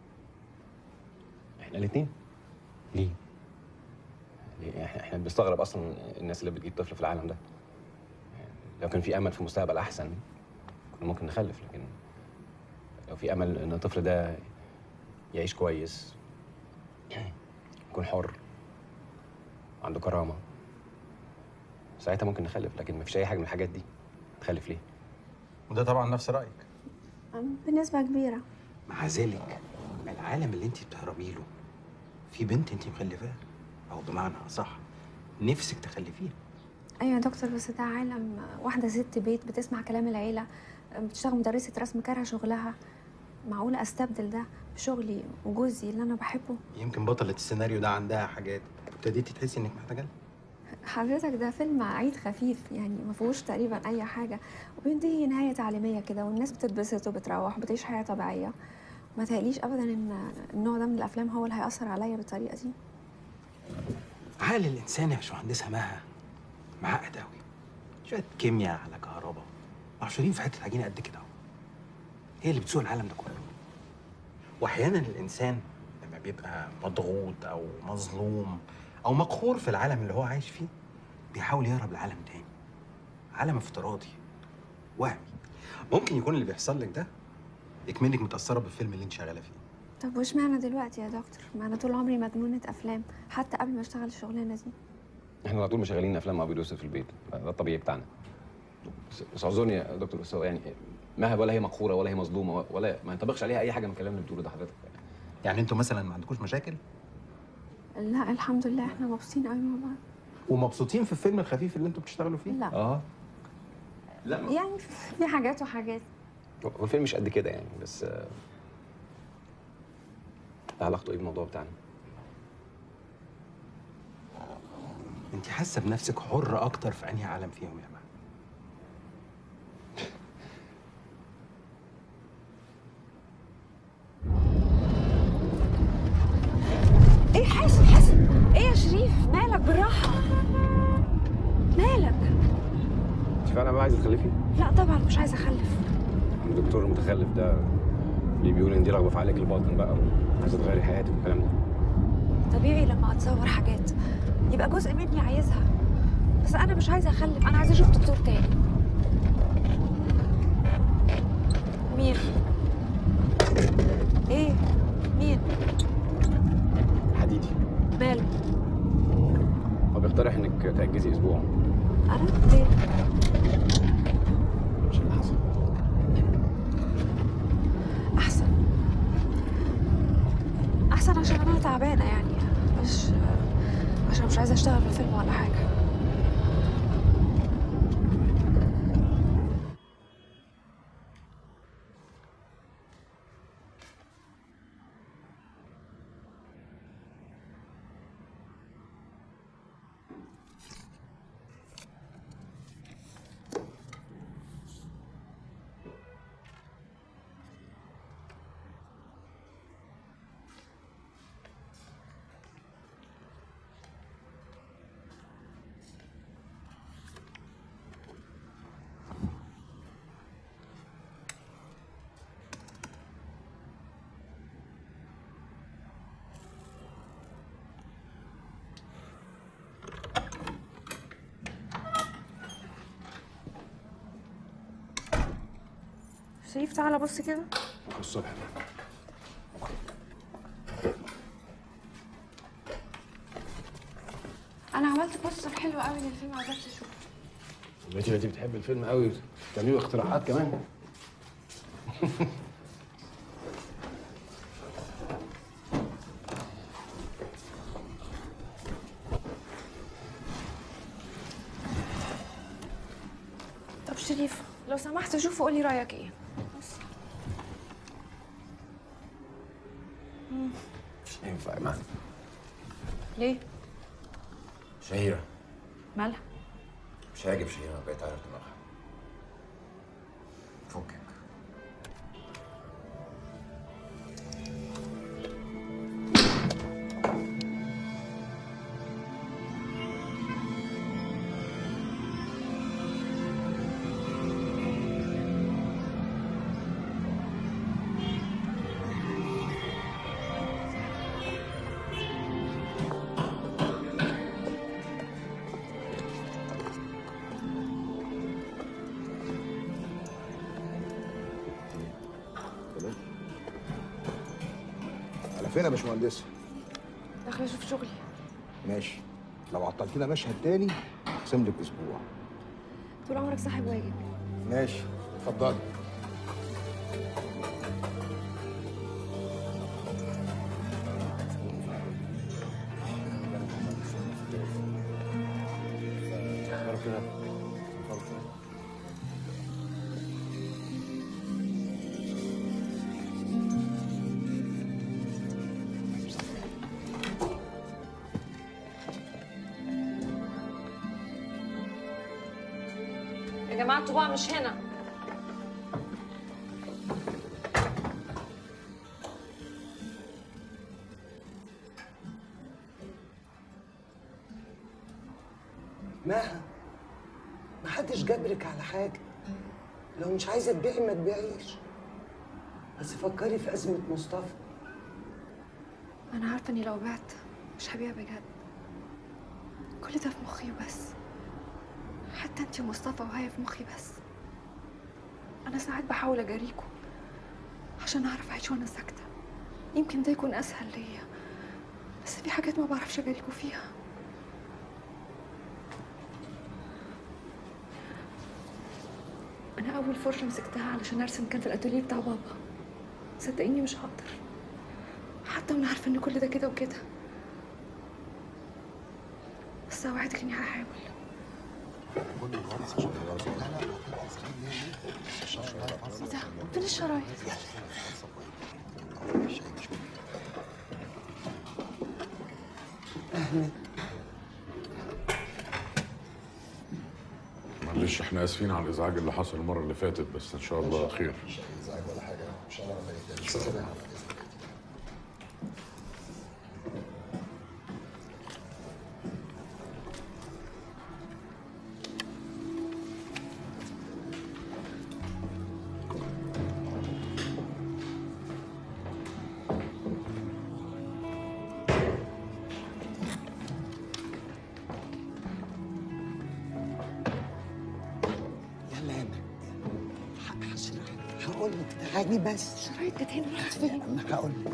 احنا الاثنين ليه؟ ليه؟ احنا إحنا بنستغرب اصلا الناس اللي بتجيب طفل في العالم ده يعني لو كان في امل في مستقبل احسن كنا ممكن نخلف لكن لو في امل ان الطفل ده يعيش كويس يكون حر عنده كرامه ساعتها ممكن نخلف لكن مفيش اي حاجه من الحاجات دي تخلف ليه وده طبعا نفس رايك بنسبه كبيره مع ذلك العالم اللي انت بتهربي له في بنت انت مخلفاها او بمعنى اصح نفسك تخلفيها ايوه يا دكتور بس ده عالم واحده ست بيت بتسمع كلام العيله بتشتغل مدرسه رسم كارهه شغلها معقوله استبدل ده بشغلي وجوزي اللي انا بحبه يمكن بطلة السيناريو ده عندها حاجات ابتديتي تحسي انك محتاجه لها. حضرتك ده فيلم عيد خفيف يعني ما فيهوش تقريبا اي حاجه وبينتهي نهايه تعليميه كده والناس بتتبسط وبتروح بتعيش حياه طبيعيه ما تهيأليش ابدا ان النوع ده من الافلام هو اللي هيأثر عليا بالطريقه دي عقل الانسان يا باشمهندسه مها معقد قوي شويه كيمياء على كهرباء محشورين في حته عجينه قد كده اهو هي اللي بتسوق العالم ده كله واحيانا الانسان لما بيبقى مضغوط او مظلوم او مقهور في العالم اللي هو عايش فيه بيحاول يهرب لعالم تاني عالم افتراضي وهمي ممكن يكون اللي بيحصل لك ده اكمنك متاثره بالفيلم اللي انت شغاله فيه طب وش معنى دلوقتي يا دكتور ما انا طول عمري مجنونه افلام حتى قبل ما اشتغل الشغلانه دي احنا على طول مشغلين افلام مع ابو يوسف في البيت ده الطبيعي بتاعنا بس- بس اعذرني يا دكتور بس هو يعني مها ولا هي مقهوره ولا هي مظلومه ولا ما ينطبقش عليها اي حاجه من الكلام اللي بتقوله ده حضرتك يعني انتوا مثلا ما عندكوش مشاكل لا الحمد لله احنا مبسوطين قوي مع بعض ومبسوطين في الفيلم الخفيف اللي انتوا بتشتغلوا فيه لا. اه لا يعني في حاجات وحاجات هو الفيلم مش قد كده يعني بس آه، ده علاقته ايه بالموضوع بتاعنا انت حاسه بنفسك حره اكتر في انهي عالم فيهم يا مها ايه حاسب حاسب ايه يا شريف مالك بالراحه مالك انت فعلا بقى عايزه تخلفي؟ لا طبعا مش عايزه اخلف الدكتور المتخلف ده اللي بيقول ان دي رغبه في علاج الباطن بقى وعايزه تغيري حياتك والكلام ده طبيعي لما اتصور حاجات يبقى جزء مني عايزها بس انا مش عايزه اخلف انا عايزه اشوف دكتور تاني مين ايه مين حديدي ماله هو بيقترح انك تاجزي اسبوع انا ليه مش اللي حصل احسن عشان انا تعبانه يعني مش عشان مش عايزه اشتغل في فيلم ولا حاجه شريف تعالى بص كده الصبح انا عملت بوستر حلو قوي للفيلم عايزاك تشوفه انت انت بتحب الفيلم قوي بتعملي اقتراحات كمان طب شريف لو سمحت شوف وقولي رايك ايه بص. مم. مش هينفع يا معلم ليه شهيرة مالها مش هيعجب شهيرة بقيت عارف دماغها فكك على فين يا باشمهندس؟ داخله اشوف شغلي ماشي لو عطلتينا مشهد تاني اقسم لك اسبوع طول عمرك صاحب واجب ماشي اتفضلي يا جماعه الطباعه مش هنا مها ما حدش جبرك على حاجة لو مش عايزة تبيعي ما تبيعيش بس فكري في أزمة مصطفى انا عارفه اني لو بعت مش هبيع بجد كل ده في مخي وبس حتى انتي ومصطفى وهي في مخي بس انا ساعات بحاول اجاريكوا عشان اعرف اعيش وانا ساكته يمكن ده يكون اسهل ليا بس في حاجات ما بعرفش اجاريكوا فيها انا اول فرشه مسكتها علشان ارسم كان في الاتوليه بتاع بابا صدقيني مش هقدر حتى وانا عارفه ان كل ده كده وكده بس اوعدك اني هحاول ايه ده فين الشرايط أهلا معلش احنا اسفين على الازعاج اللي حصل المره اللي فاتت بس ان شاء الله خير ازعاج ولا حاجه ان شاء الله ربنا يهديك يلا يا مها هشرح هقول لك تعالي بس شرايط كانت هنا راحت فين؟ انا هقول لك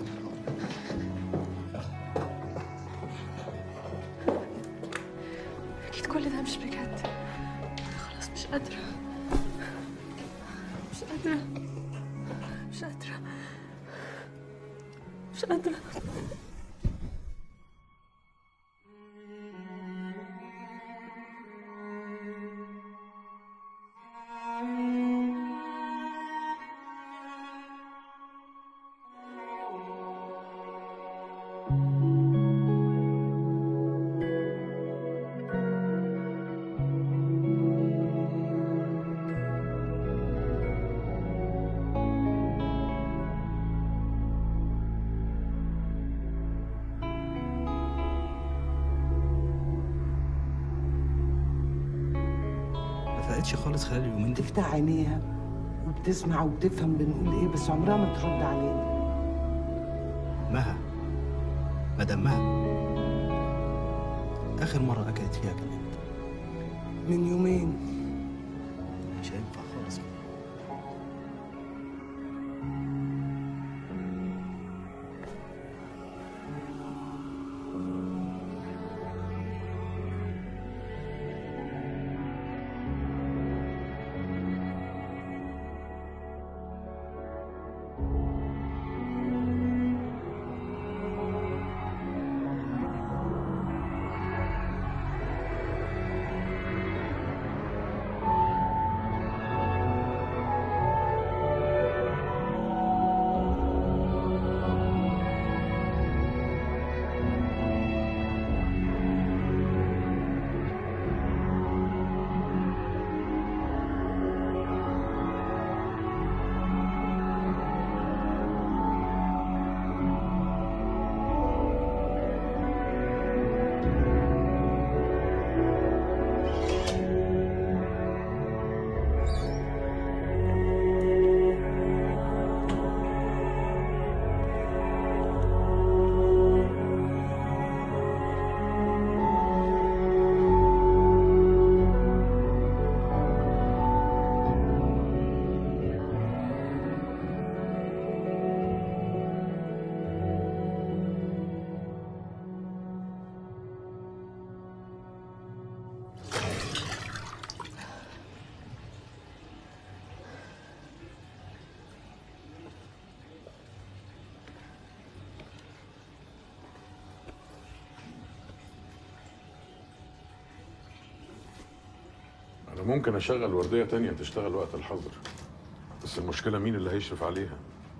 اكيد كل ده مش بجد انا خلاص مش قادره مش قادره مش قادره مش مش قادرة ما فقتش خالص خلال اليومين دول تفتح عينيها وبتسمع وبتفهم بنقول ايه بس عمرها ما ترد علينا مها مدام مها اخر مره اكلت فيها كان امتى من يومين مش هينفع خالص انا ممكن اشغل ورديه تانية تشتغل وقت الحظر بس المشكله مين اللي هيشرف عليها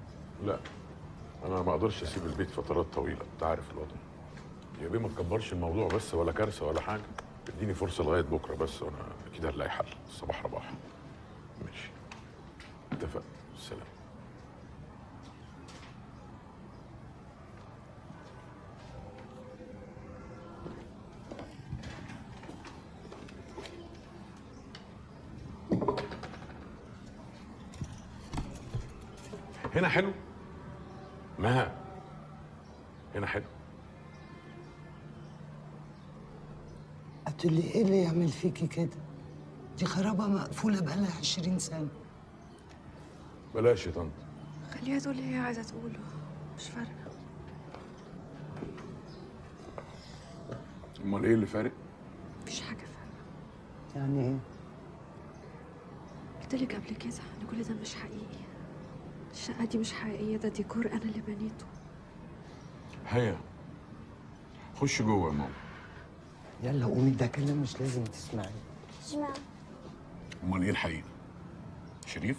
لا انا ما اقدرش اسيب البيت فترات طويله انت عارف الوضع يا بيه ما تكبرش الموضوع بس ولا كارثه ولا حاجه اديني فرصه لغايه بكره بس وانا اكيد هنلاقي حل الصباح رباح ماشي اتفقنا سلام هنا حلو مها هنا حلو هتقولي ايه اللي يعمل فيكي كده دي خرابة مقفولة بقالها عشرين سنة بلاش يا طنط خليها تقول اللي هي عايزة تقوله مش فارقة امال ايه اللي فارق مفيش حاجة فارقة يعني ايه قلت لك قبل كده ان كل ده مش حقيقي الشقة دي مش حقيقية ده ديكور انا اللي بنيته هيا خش جوه يا ماما يلا قومي ده كلام مش لازم تسمعي اشمعنى امال ايه الحقيقه شريف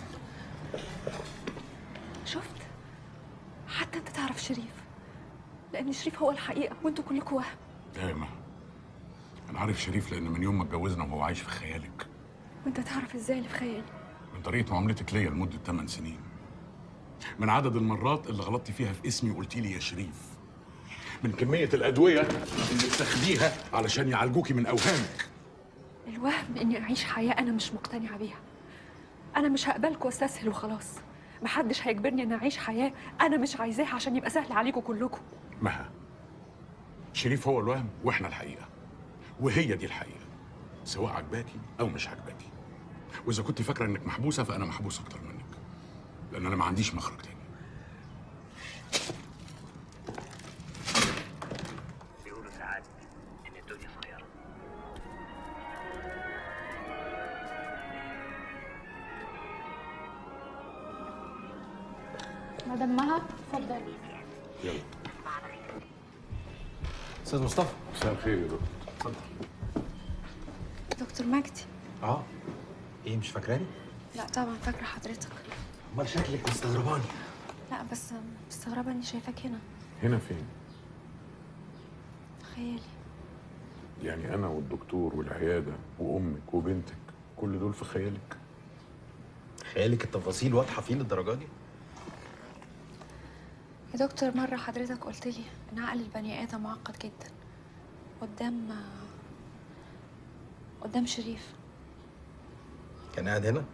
شفت حتى انت تعرف شريف لان شريف هو الحقيقة وانتوا كلكم وهم دايما انا عارف شريف لان من يوم ما اتجوزنا وهو عايش في خيالك وانت تعرف ازاي اللي في خيالي من طريقه معاملتك ليا لمده 8 سنين من عدد المرات اللي غلطتي فيها في اسمي وقلتي لي يا شريف من كميه الادويه اللي بتاخديها علشان يعالجوكي من اوهامك الوهم اني اعيش حياة انا مش مقتنعة بيها انا مش هقبلك واستسهل وخلاص محدش هيجبرني ان اعيش حياة انا مش عايزاها عشان يبقى سهل عليكم كلكم مها شريف هو الوهم واحنا الحقيقه وهي دي الحقيقه سواء عجباكي او مش عجباكي واذا كنت فاكره انك محبوسه فانا محبوس اكتر منك لان انا ما عنديش مخرج تاني بيقولوا ساعات ان الدنيا صغيره مدام مها اتفضلي يلا استاذ مصطفى مساء الخير يا دكتور اتفضل دكتور مجدي اه ايه مش فاكراني؟ لا طبعا فاكره حضرتك امال شكلك مستغرباني لا بس مستغربه اني شايفاك هنا هنا فين؟ في خيالي يعني انا والدكتور والعياده وامك وبنتك كل دول في خيالك خيالك التفاصيل واضحه فيه للدرجه دي؟ يا دكتور مرة حضرتك قلت لي إن عقل البني آدم معقد جدا قدام قدام شريف كان قاعد هنا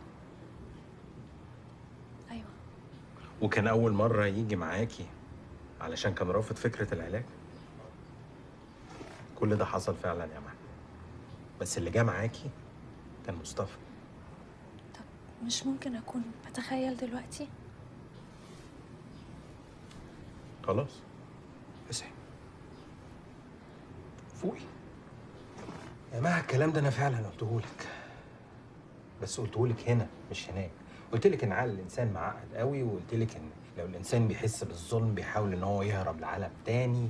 أيوة وكان اول مره يجي معاكي علشان كان رافض فكره العلاج كل ده حصل فعلا يا محمد بس اللي جه معاكي كان مصطفى مش ممكن أكون بتخيل دلوقتي خلاص اصحي فوقي يا جماعه الكلام ده انا فعلا قلته لك بس قلته لك هنا مش هناك قلت لك ان عقل الانسان معقد قوي وقلت لك ان لو الانسان بيحس بالظلم بيحاول ان هو يهرب لعالم تاني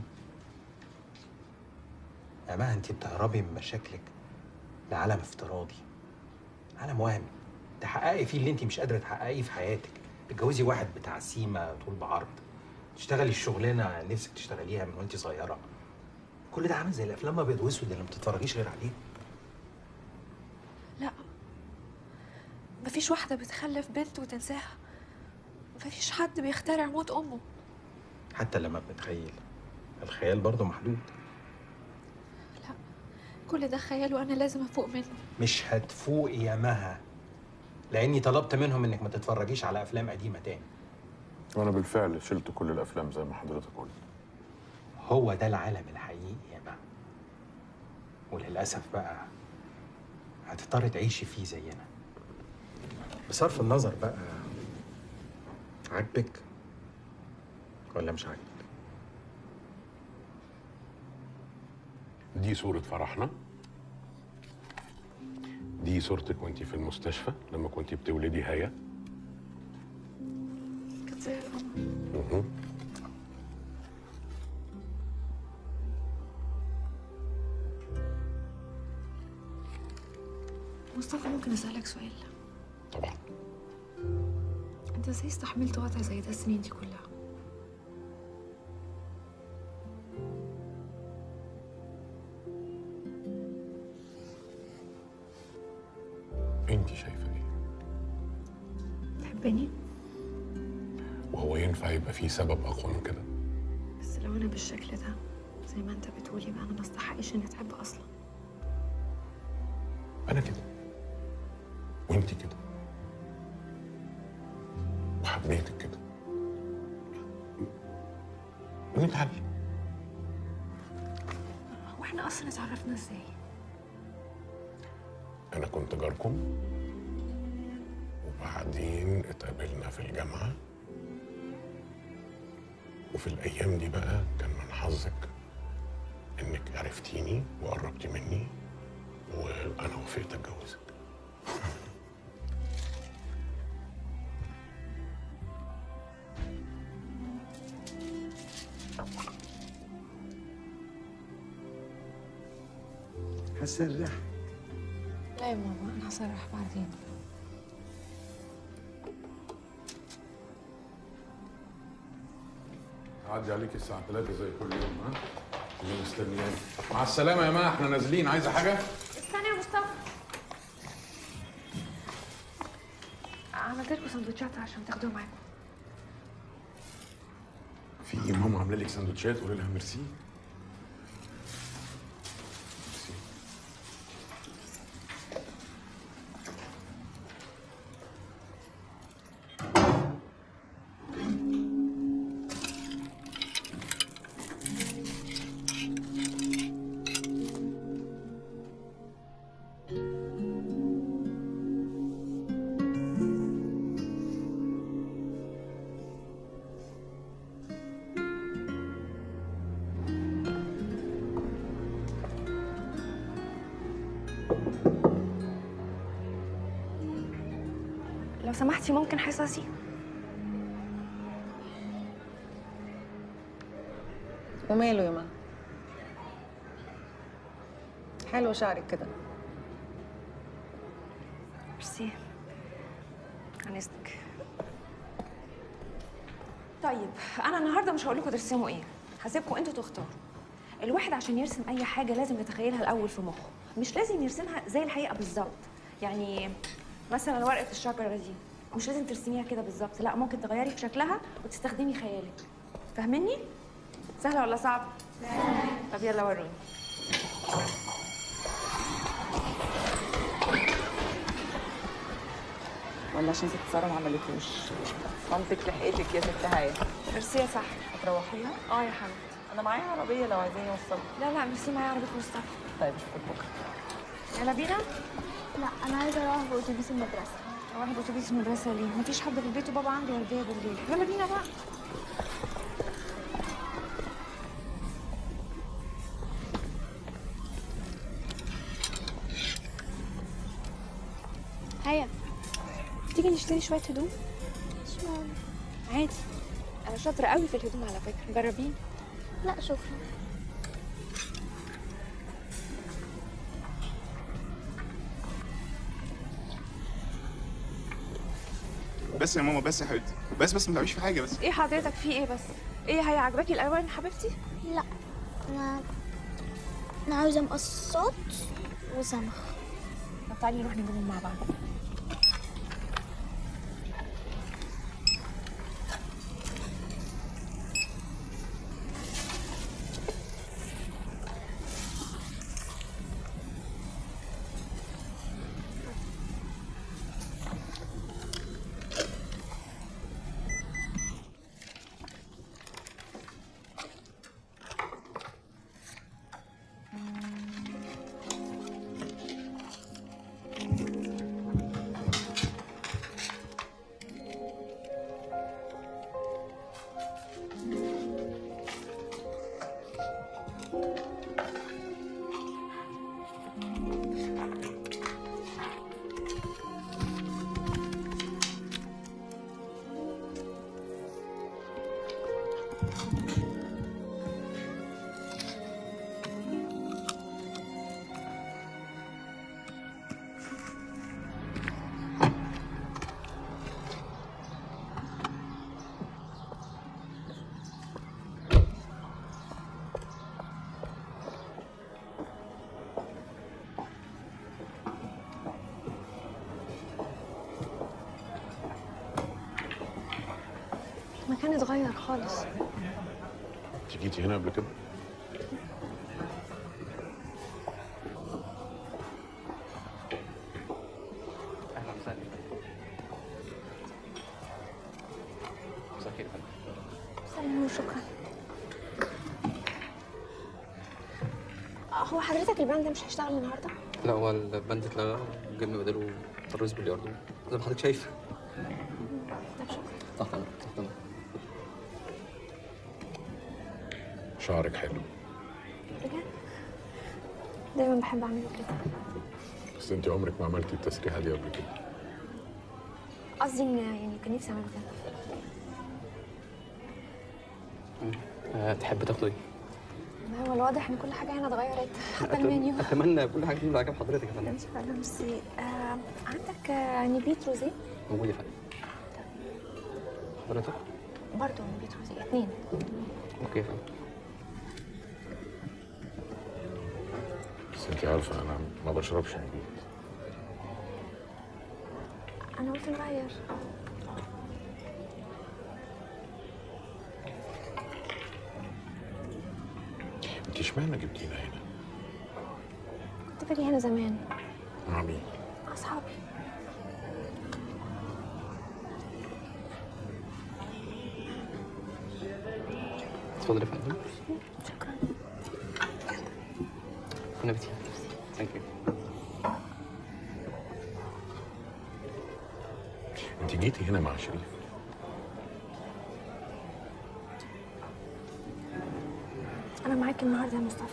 يا جماعه انت بتهربي من مشاكلك لعالم افتراضي عالم وهمي تحققي فيه اللي انت مش قادره تحققيه في حياتك تتجوزي واحد بتاع سيما طول بعرض تشتغلي الشغلانه نفسك تشتغليها من وانت صغيره كل ده عامل زي الافلام ابيض واسود اللي ما بتتفرجيش غير عليه لا مفيش واحدة بتخلف بنت وتنساها مفيش حد بيخترع موت أمه حتى لما بنتخيل الخيال برضه محدود كل ده خيال وأنا لازم أفوق منه مش هتفوقي يا مها لاني طلبت منهم انك ما تتفرجيش على افلام قديمه تاني وانا بالفعل شلت كل الافلام زي ما حضرتك قلت هو ده العالم الحقيقي يا مها وللاسف بقى هتضطري تعيشي فيه زينا بصرف النظر بقى عاجبك ولا مش عاجبك دي صورة فرحنا دي صورتك وانتي في المستشفى لما كنتي بتولدي هيا كانت زي القمر مهم. مصطفى ممكن أسألك سؤال طبعا أنت إزاي استحملت وضع زي ده السنين دي كلها؟ انتي شايفة ايه تحبني؟ وهو ينفع يبقى فيه سبب اقوى من كده بس لو أنا بالشكل ده زي ما أنت بتقولي بقى أنا ما استحقش إني أتحب أصلا انا كده وانتي كده وحبيتك كده ونتعلم هو إحنا أصلا اتعرفنا إزاي؟ انا كنت جاركم وبعدين اتقابلنا في الجامعه وفي الايام دي بقى كان من حظك انك عرفتيني وقربتي مني وانا وافقت اتجوزك هسرح لا يا ماما أنا هصرح بعدين هعدي عليك الساعه 3 زي كل يوم ها اللي مستنياني مع السلامه يا جماعه احنا نازلين عايزه حاجه استنى يا مصطفى عملت لكم سندوتشات عشان تاخدوها معاكم في ايه ماما عامله لك سندوتشات قولي لها ميرسي لو سمحتي ممكن حصصي وماله يا ما حلو شعرك كده ميرسي عن اذنك طيب انا النهارده مش هقول لكم ترسموا ايه هسيبكم انتوا تختاروا الواحد عشان يرسم اي حاجه لازم يتخيلها الاول في مخه مش لازم يرسمها زي الحقيقه بالظبط يعني مثلا ورقه الشجره دي مش لازم ترسميها كده بالظبط لا ممكن تغيري في شكلها وتستخدمي خيالك فاهمني سهله ولا صعب طب يلا وروني ولا عشان ست ساره ما عملتوش مامتك لحقتك يا ست هايه ميرسي يا صح هتروحيها اه يا حبيبتي انا معايا عربيه لو عايزين يوصلوا لا لا ميرسي معايا عربيه مصطفى طيب اشوفك بكره يلا بينا لا انا عايزه اروح باتوبيس المدرسه اروح باتوبيس المدرسه ليه مفيش حد في البيت وبابا عنده ورديه بالليل يلا بينا بقى هيا تيجي نشتري شويه هدوم اشمعنى عادي انا شاطره قوي في الهدوم على فكره جربين لا شكرا بس يا ماما بس يا حبيبتي بس بس ما تعمليش في حاجه بس ايه حضرتك في ايه بس ايه هي عجباكي الالوان يا حبيبتي لا انا انا عاوزه مقصات وسمخ طب تعالي نروح نجيبهم مع بعض المكان اتغير خالص انت جيتي هنا قبل كده؟ اهلا وسهلا مساء الخير يا فندم سلام وشكرا هو حضرتك البراند مش هيشتغل النهارده لا هو البند اتلغى جبنا بداله ترابيز بلياردو زي ما حضرتك شايف طب شكرا تحت امرك تحت امرك شعرك حلو بجد دايما بحب اعمله كده بس انت عمرك ما عملتي التسريحه دي قبل كده قصدي ان يعني كان نفسي اعمله كده أه تحب تاخد ايه؟ ما هو الواضح ان كل حاجه هنا اتغيرت حتى المنيو اتمنى كل حاجه تكون عجب حضرتك يا فندم ان شاء الله ميرسي آه عندك آه نبيت روزيه موجود يا فندم حضرتك برضه نبيت روزيه اتنين اوكي يا فندم بس انت عارفه انا ما بشربش نبيت انا قلت نغير انت اشمعنى جبتينا هنا؟ كنت باجي هنا زمان مع مين؟ مع اصحابي اتفضل يا فندم شكرا والنبي ثانك يو انت جيتي هنا مع شريف انا معاك النهارده يا مصطفى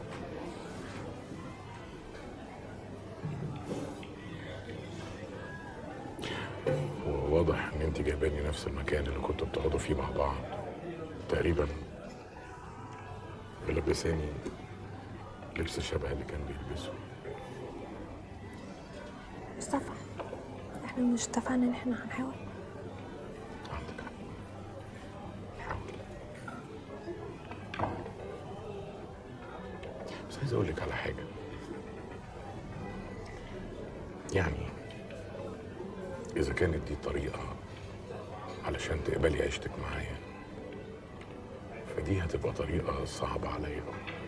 وواضح ان انت جايباني نفس المكان اللي كنتوا بتقعدوا فيه مع بعض تقريبا ملبساني لبس شبه اللي كان بيلبسه مصطفى احنا مش اتفقنا ان احنا هنحاول بس عايز اقول لك على حاجه يعني اذا كانت دي طريقه علشان تقبلي عيشتك معايا فدي هتبقى طريقه صعبه عليا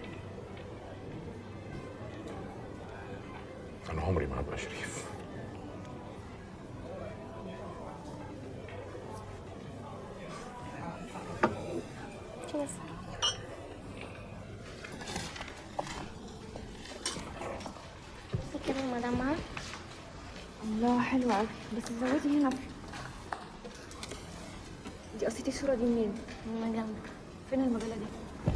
انا عمري ما هبقى شريف تشيز كده مدام معاك الله حلوة قوي بس زودي هنا دي قصتي الصورة دي منين؟ من المجلة فين المجلة دي؟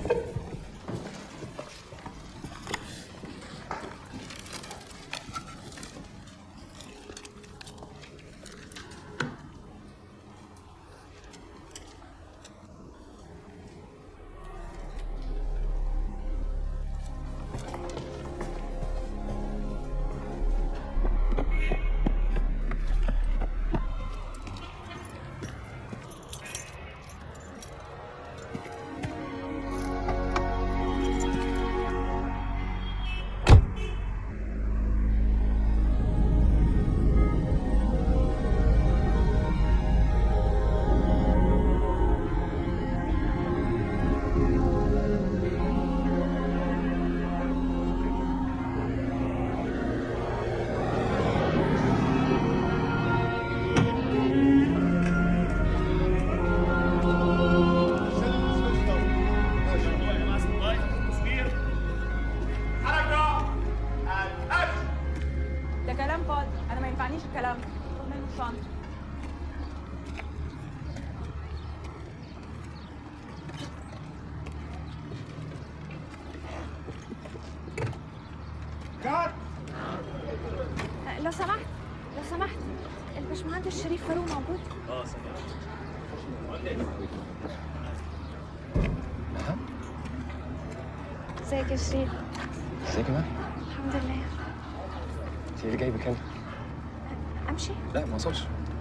ده كلام فاضي انا ما ينفعنيش الكلام ده خد منه الشنطه أه، لو سمحت لو سمحت الباشمهندس شريف فاروق موجود؟ اه ازيك يا شريف؟ ازيك يا مان؟ الحمد لله انت اللي جايبك هنا؟ امشي؟ لا ما وصلش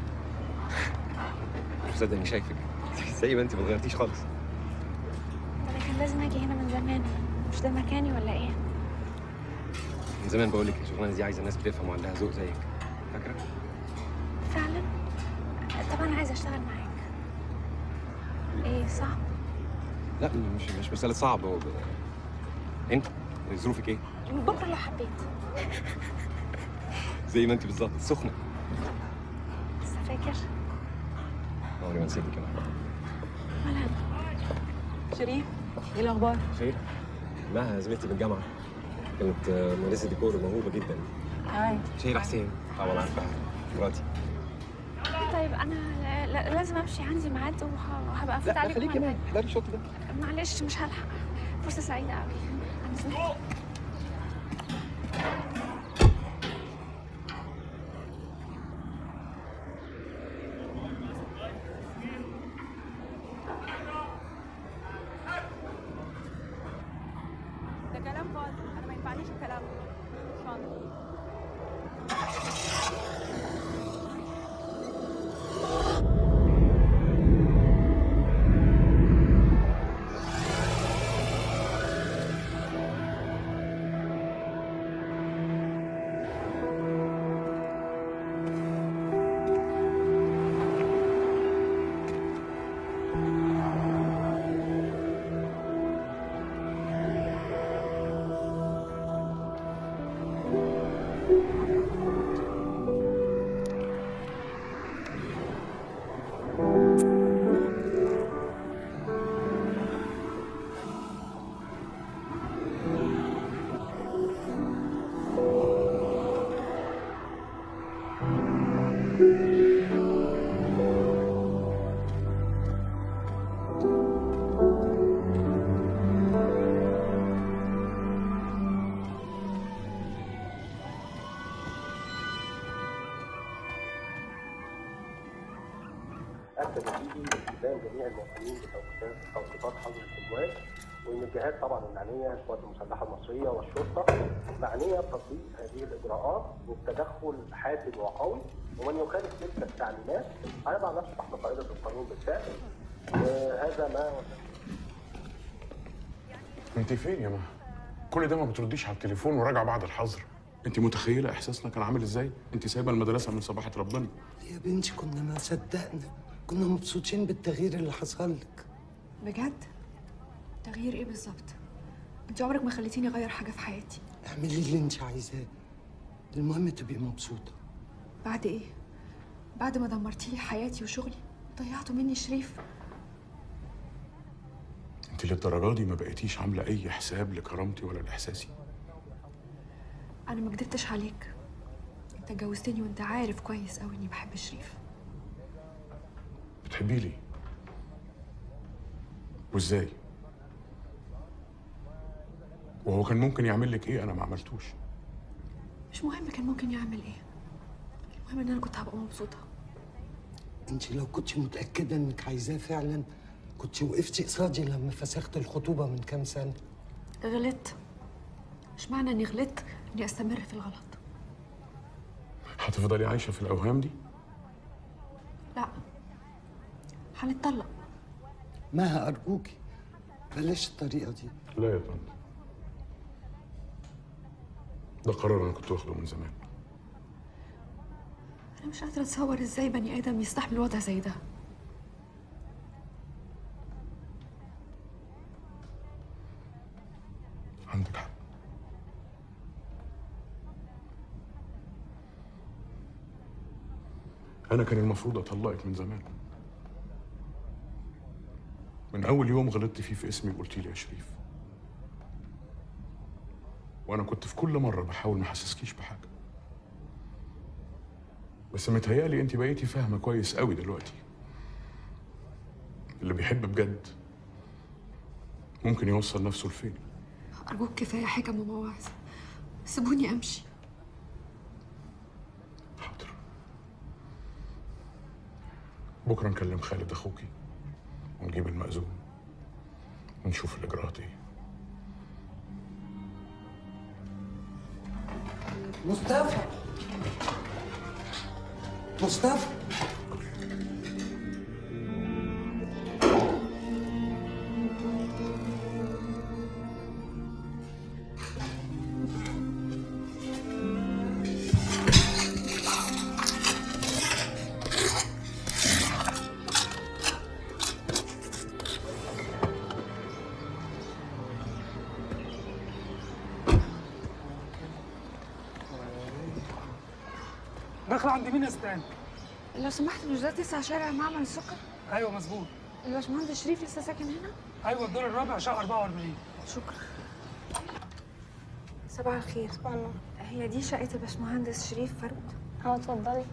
مش مصدق اني شايفك زي ما انت ما اتغيرتيش خالص انا كان لازم اجي هنا من زمان مش ده مكاني ولا ايه؟ من زمان بقول لك الشغلانه دي عايزه ناس بتفهم وعندها ذوق زيك فاكره؟ فعلا؟ طب انا عايزه اشتغل معاك ايه صعب؟ لا مش مش مساله صعب هو ب- انت ظروفك ايه؟ بكره لو حبيت زي ما انت بالظبط سخنه لسه فاكر؟ عمري ما نسيتك يا مان ولا أنا. شريف ايه الاخبار خير معها زميلتي بالجامعه كانت آه، مهندسه ديكور موهوبه جدا هاي شهيرة حسين طبعا عارفها مراتي طيب انا لا- لا- لازم امشي عندي ميعاد وه- وهبقى افوت لا عليكم خليكي وأنا- معايا احضري الشوط ده معلش مش هلحق فرصه سعيده قوي أنا ده كلام فاضي انا ما ينفعنيش الكلام ده الشنطه أكد فيه التزام جميع المواطنين بتوقيتات توقيتات حظر التجوال وان الجهات طبعا المعنيه القوات المسلحه المصريه والشرطه معنيه بتطبيق هذه الاجراءات وبتدخل حاسم وقوي ومن يخالف تلك التعليمات هيضع نفسه تحت قاعده القانون بالفعل وهذا ما انت فين يا مها كل ده ما بترديش على التليفون وراجع بعد الحظر انت متخيله احساسنا كان عامل ازاي انت سايبه المدرسه من صباحه ربنا يا بنتي كنا ما صدقنا كنا مبسوطين بالتغيير اللي حصل لك بجد تغيير ايه بالظبط انت عمرك ما خليتيني اغير حاجه في حياتي اعملي اللي انت عايزاه المهم تبقي مبسوطه بعد ايه بعد ما دمرتي لي حياتي وشغلي ضيعتوا مني شريف انت للدرجه دي ما بقيتيش عامله اي حساب لكرامتي ولا لاحساسي انا ما كدبتش عليك انت اتجوزتني وانت عارف كويس قوي اني بحب شريف بتحبيه ليه وازاي وهو كان ممكن يعمل لك ايه انا ما عملتوش مش مهم كان ممكن يعمل ايه المهم ان انا كنت هبقى مبسوطه انت لو كنت متاكده انك عايزاه فعلا كنت وقفتي قصادي لما فسخت الخطوبه من كام سنه غلطت مش معنى اني غلطت اني استمر في الغلط هتفضلي عايشه في الاوهام دي لا هنتطلق مها ارجوكي بلاش الطريقه دي لا يا طنط ده قرار انا كنت واخده من زمان انا مش قادره اتصور ازاي بني ادم يستحمل وضع زي ده عندك حق انا كان المفروض اطلقك من زمان من اول يوم غلطت فيه في اسمي وقلت لي يا شريف وانا كنت في كل مره بحاول ما احسسكيش بحاجه بس متهيألي انت بقيتي فاهمه كويس قوي دلوقتي اللي بيحب بجد ممكن يوصل نفسه لفين ارجوك كفايه حكم ومواعظ سيبوني امشي بكره نكلم خالد اخوكي ونجيب المأذون ونشوف الاجراءات ايه مصطفى مصطفى داخل عند مين يا ستان؟ لو سمحت مش ده تسعة شارع معمل السكر ايوه مظبوط الباشمهندس شريف لسه ساكن هنا ايوه الدور الرابع شقه 44 شكرا صباح الخير صباح النور هي دي شقة الباشمهندس شريف فاروق اه اتفضلي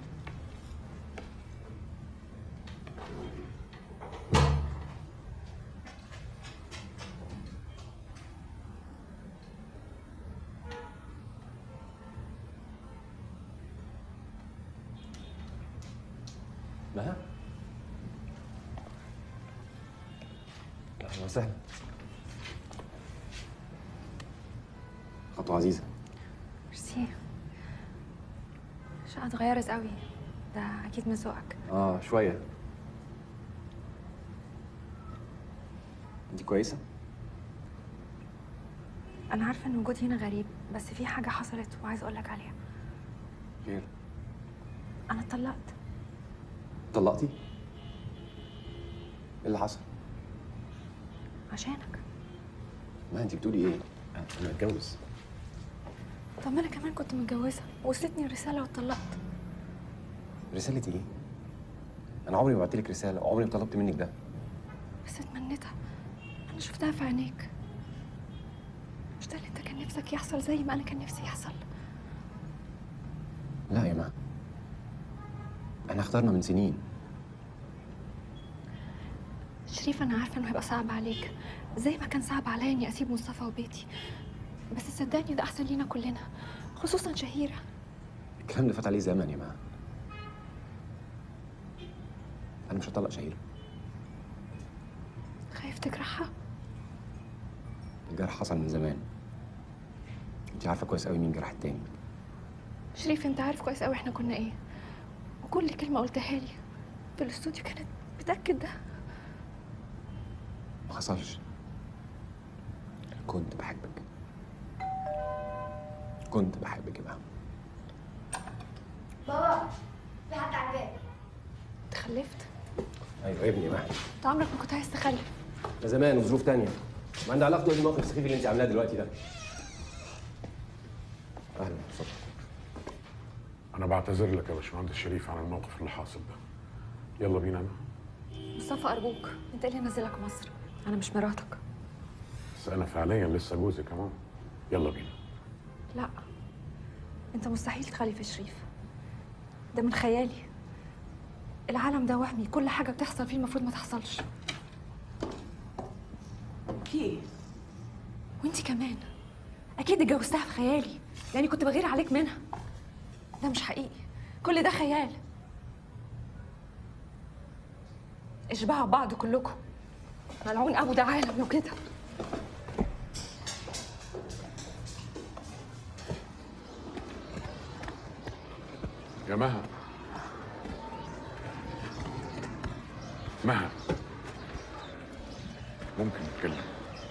مها اهلا وسهلا خطوة عزيزة ميرسي الشقة اتغيرت قوي ده أكيد من ذوقك اه شوية انت كويسة؟ أنا عارفة إن وجودي هنا غريب بس في حاجة حصلت وعايزة أقولك عليها خير أنا اتطلقت طلقتي؟ ايه اللي حصل؟ عشانك ما انت بتقولي ايه؟ انا أنا اتجوز طب ما أنا كمان كنت متجوزة وصلتني الرسالة واتطلقت رسالة ايه؟ انا عمري ما بعت لك رسالة عمري ما طلبت منك ده بس اتمنيتها أنا شفتها في عينيك مش ده اللي أنت كان نفسك يحصل زي ما أنا كان نفسي يحصل لا يا ما احنا اخترنا من سنين شريف أنا عارفة إنه هيبقى صعب عليك زي ما كان صعب عليا إني أسيب مصطفى وبيتي بس صدقني ده أحسن لينا كلنا خصوصا شهيرة الكلام ده فات عليه زمن يا ما انا مش هطلق شهيرة خايف تجرحها الجرح حصل من زمان انت عارفه كويس قوي مين جرح التاني شريف انت عارف كويس قوي احنا كنا ايه وكل كلمه قلتها لي في الاستوديو كانت بتاكد ده ما حصلش كنت بحبك كنت بحبك يا مها بابا في حد على الباب انت خلفت ايوه ابني يا مها انت عمرك ما كنت عايز تخلف ده زمان وظروف تانية ما عندها علاقه بالموقف السخيف اللي انت عاملاه دلوقتي ده اهلا اتفضل انا بعتذر لك يا باشمهندس شريف عن الموقف اللي حاصل ده يلا بينا انا مصطفى ارجوك انت ايه اللي نزلك مصر انا مش مراتك بس انا فعليا لسه جوزي كمان يلا بينا لا انت مستحيل تخلف شريف ده من خيالي العالم ده وهمي كل حاجه بتحصل فيه المفروض ما تحصلش في ايه وانت كمان اكيد اتجوزتها في خيالي يعني كنت بغير عليك منها ده مش حقيقي كل ده خيال اشبعوا بعض كلكم ملعون ابو ده عالم لو كده يا مها مها ممكن نتكلم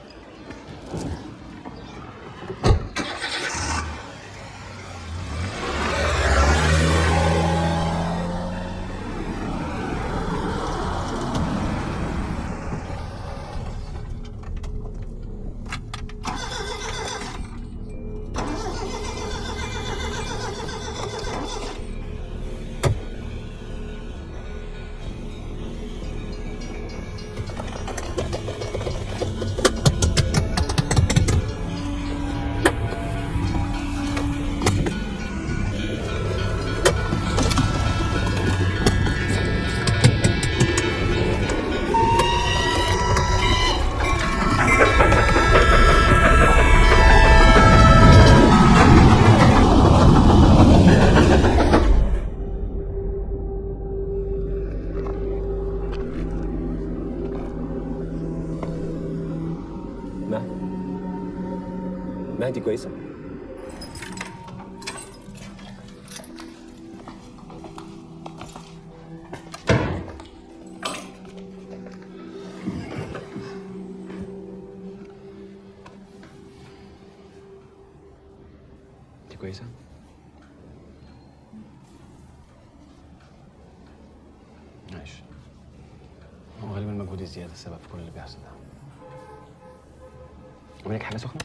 ما ما انت كويسه انت كويسه ماشي هو غالبا مجهود الزياده السبب في كل اللي بيحصل ده عملك حاجه سخنه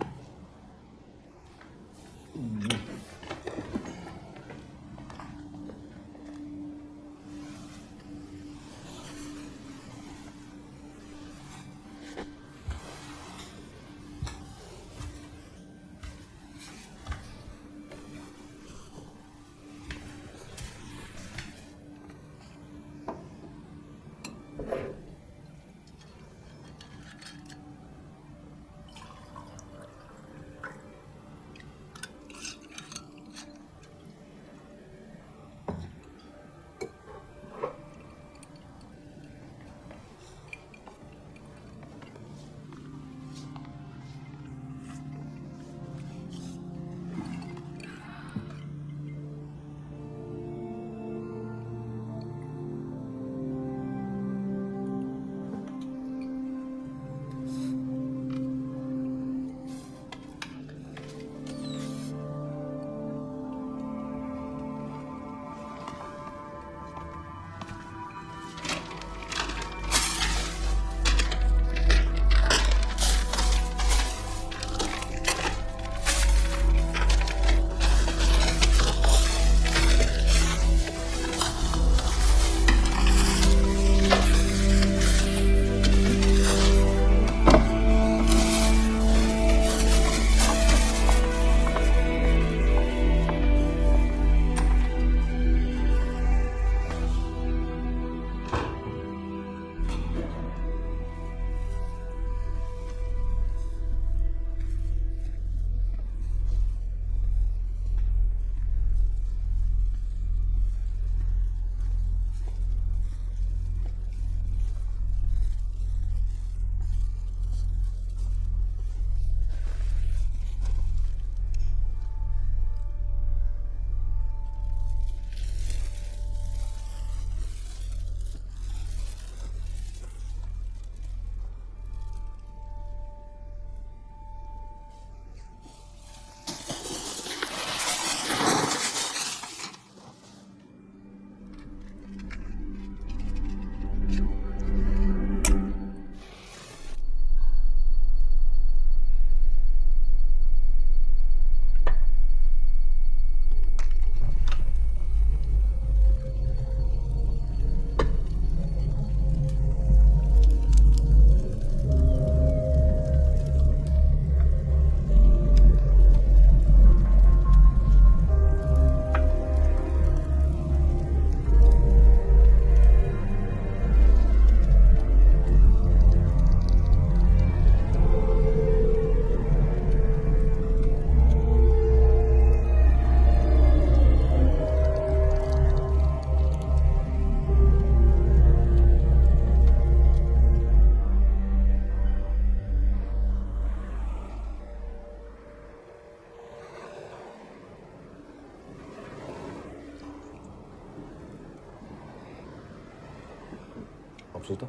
مبسوطه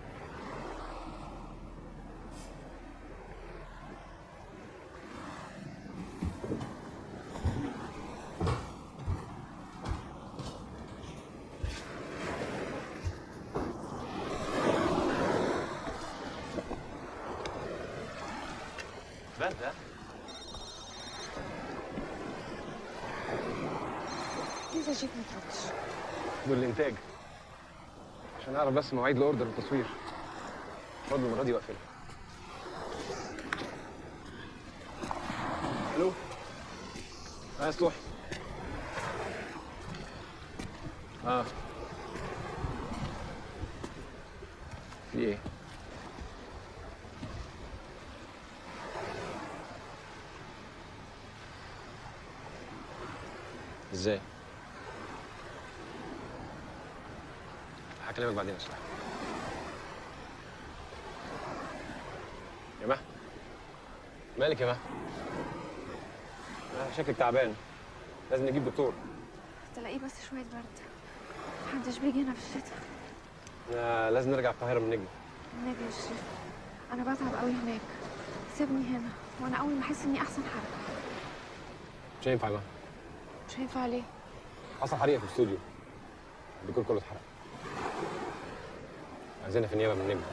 بدا لسه جيت ما تردش دول الانتاج عشان اعرف بس مواعيد الاوردر والتصوير برضه المره دي واقفلها الو عايز تروح اه في ايه ازاي هكلمك بعدين يا صاحبي يا مها مالك يا مها آه، شكلك تعبان لازم نجيب دكتور تلاقيه بس شوية برد محدش بيجي هنا في الشتاء آه، لازم نرجع القاهره من نجم النبي يا شريف أنا بتعب قوي هناك سيبني هنا وأنا أول ما أحس إني أحسن حاجة مش هينفع يا مها مش هينفع ليه حصل حريقه في الاستوديو الديكور كله اتحرق عايزينها في النيابه من نجم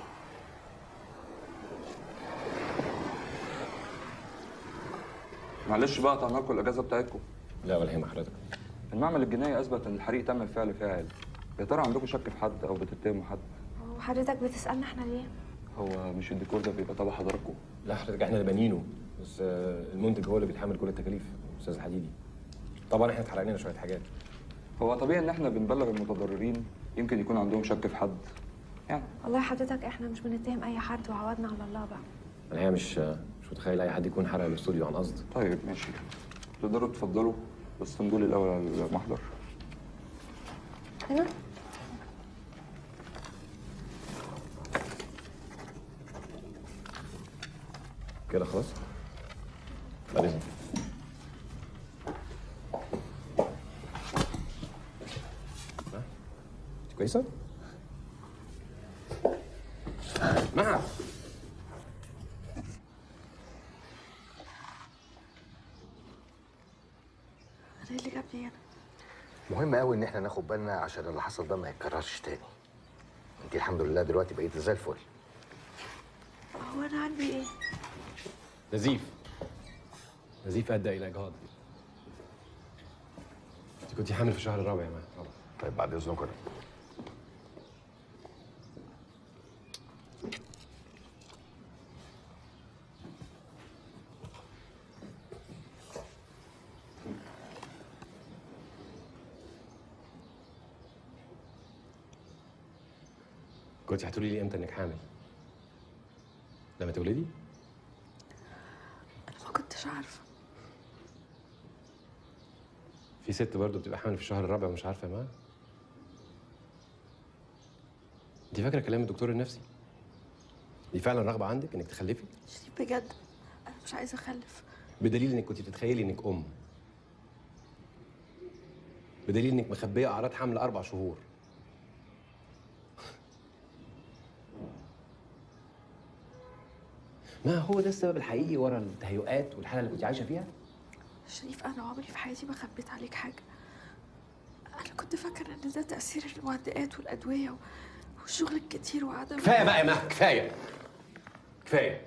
معلش بقى قطعنا لكم الاجازه بتاعتكم لا ولا يهمك حضرتك المعمل الجنائي اثبت ان الحريق تم بفعل فاعل يا ترى عندكم شك في حد او بتتهموا حد وحضرتك بتسألنا إحنا ليه هو مش الديكور ده بيبقى تبع حضراتكم لا حضرتك احنا اللي بانيينه بس آه، المنتج هو اللي بيتحمل كل التكاليف استاذ الحديدي طبعا احنا اتحرق لنا شويه حاجات هو طبيعي ان احنا بنبلغ المتضررين يمكن يكون عندهم شك في حد يعني والله حضرتك إحنا مش بنتهم أي حد وعوضنا على الله بقى انا هي مش آه، مش متخيل اي حد يكون حرق الاستوديو عن قصد طيب ماشي تقدروا تفضلوا بس تمضوا لي الاول على المحضر هنا كده خلاص بعد اذنك ها؟ انت كويسه مها أنا إيه اللي جابني هنا مهم قوي ان احنا ناخد بالنا عشان اللي حصل ده ما يتكررش تاني انت الحمد لله دلوقتي بقيتي زي الفل هو أنا عندي إيه نزيف نزيف ادى الى اجهاض انت كنت حامل في الشهر الرابع يا مان طيب بعد اذنكم كنت هتقولي لي امتى انك حامل لما تولدي أنا ما كنتش عارفة في ست برضه بتبقى حامل في الشهر الرابع ومش عارفه يا مان انت فاكره كلام الدكتور النفسي دي فعلا رغبه عندك انك تخلفي شريف بجد أنا مش عايزة أخلف بدليل انك كنت بتتخيلي انك ام بدليل انك مخبيه اعراض حمل اربع شهور ما هو ده السبب الحقيقي ورا التهيؤات والحاله اللي كنت عايشه فيها شريف أنا عمري في حياتي ما خبيت عليك حاجة أنا كنت فاكرة إن ده تأثير المهدئات والأدوية و- والشغل الكتير وعدم كفايه بقى يا مها كفايه كفايه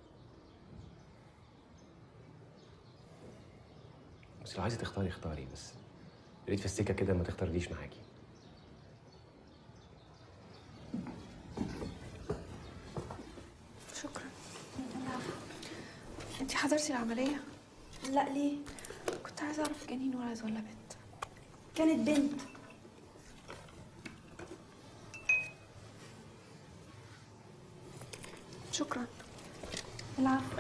بس لو عايزه تختاري اختاري بس يا ريت في السكه كده ما تختارليش معاكي شكرا انت حضرتي العملية؟ لا ليه؟ كنت عايزة أعرف جنين ولد ولا بنت كانت بنت شكرا العفو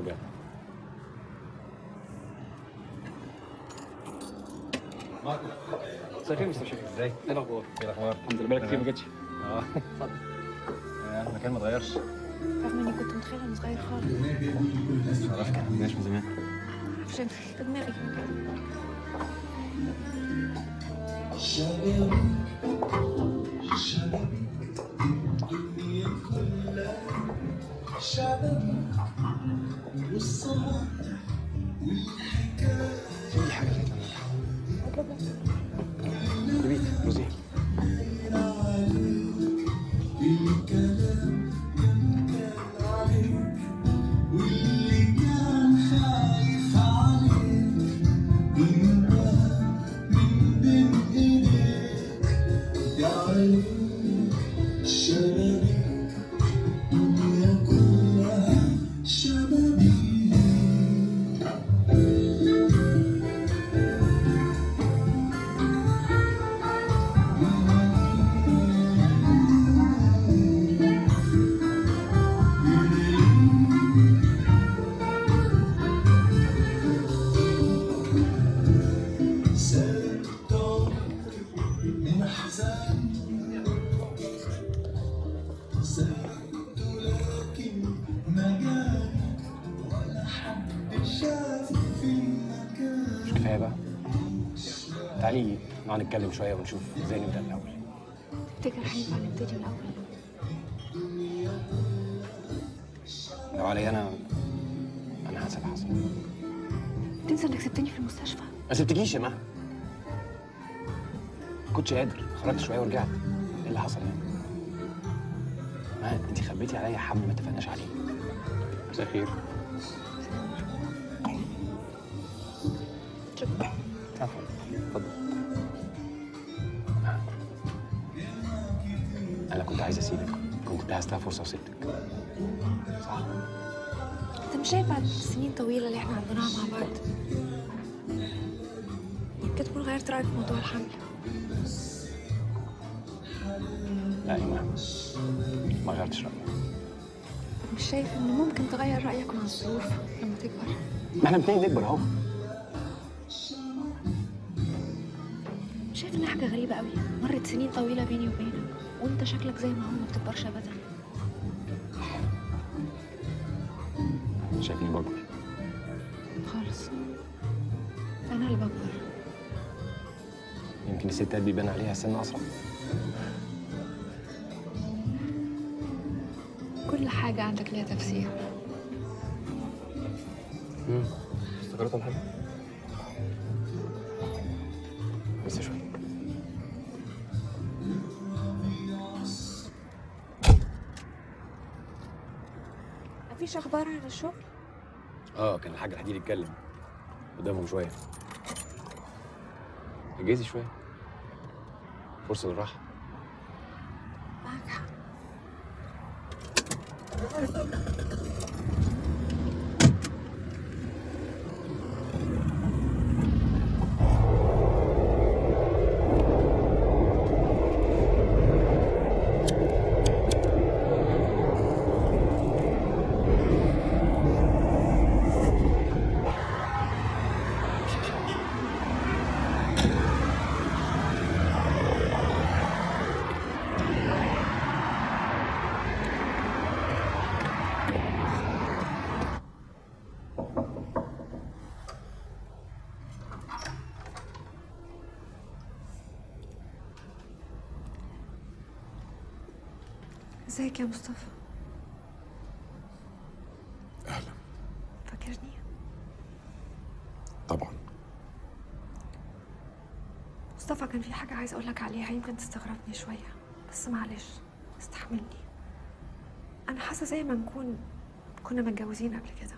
رجعت مساء الخير مستر شريف ازاي؟ ايه الاخبار؟ ايه الاخبار؟ الحمد لله بقالك كتير ما جيتش اه اتفضل المكان ما اتغيرش رغم اني كنت متخيله انه صغير خالص عرفت ما عندناش من زمان معرفش انت في دماغي في حاجه جبيت روزي من حزان سهلت لكن ما جاني ولا حد شاف في المكان مش كفايه بقى تعالي نقعد نتكلم شويه ونشوف ازاي نبدا الاول تفتكر هينفع نبتدي من الاول لو عليا انا انا هنسى اللي حصل تنسى انك سبتني في المستشفى ما سبتكيش يا مها كنتش قادر خرجت شويه ورجعت ايه اللي حصل يعني ما انت خبيتي عليا حمل ما اتفقناش عليه مساء الخير شكرا عفوا اتفضل انا كنت عايز اسيبك كنت انتهزتها فرصه وسبتك صح انت مش شايف بعد سنين طويله اللي احنا عندناها مع بعض يمكن تكون غيرت رايك في موضوع الحمل لا يا مها ما غيرتش رايي مش شايف ان ممكن تغير رايك مع الظروف لما تكبر ما احنا بنتنين نكبر اهو شايف انها حاجه غريبه قوي مرت سنين طويله بيني وبينك وانت شكلك زي ما هو ما بتكبرش ابدا شايفني بكبر خالص انا اللي بكبر يمكن الستات بيبان عليها سن اسرع كل حاجه عندك ليها تفسير امم افتكرت ولا حاجه بس شويه مفيش اخبار عن الشغل اه كان الحاج الحديد يتكلم قدامهم شويه اجازي شويه فرصه للراحه معاك حق ازيك يا مصطفى اهلا فاكرني طبعا مصطفى كان في حاجة عايزة أقول لك عليها يمكن تستغربني شوية بس معلش استحملني أنا حاسة زي ما نكون كنا متجوزين قبل كده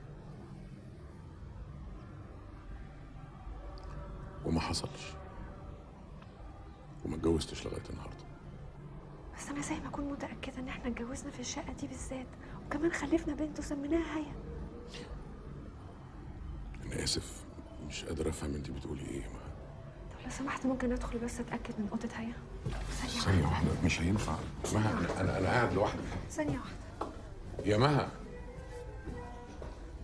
وما حصلش وما اتجوزتش لغايه النهارده بس أنا زي ما أكون متأكدة إن إحنا اتجوزنا في الشقة دي بالذات وكمان خلفنا بنت وسميناها هيا انا اسف مش قادر افهم انت بتقولي ايه ما طب لو سمحت ممكن أدخل بس أتأكد من أوضة هيا ثانية ثانيه واحده مش هينفع مها انا انا, أنا قاعد لوحدي ثانية واحدة يا مها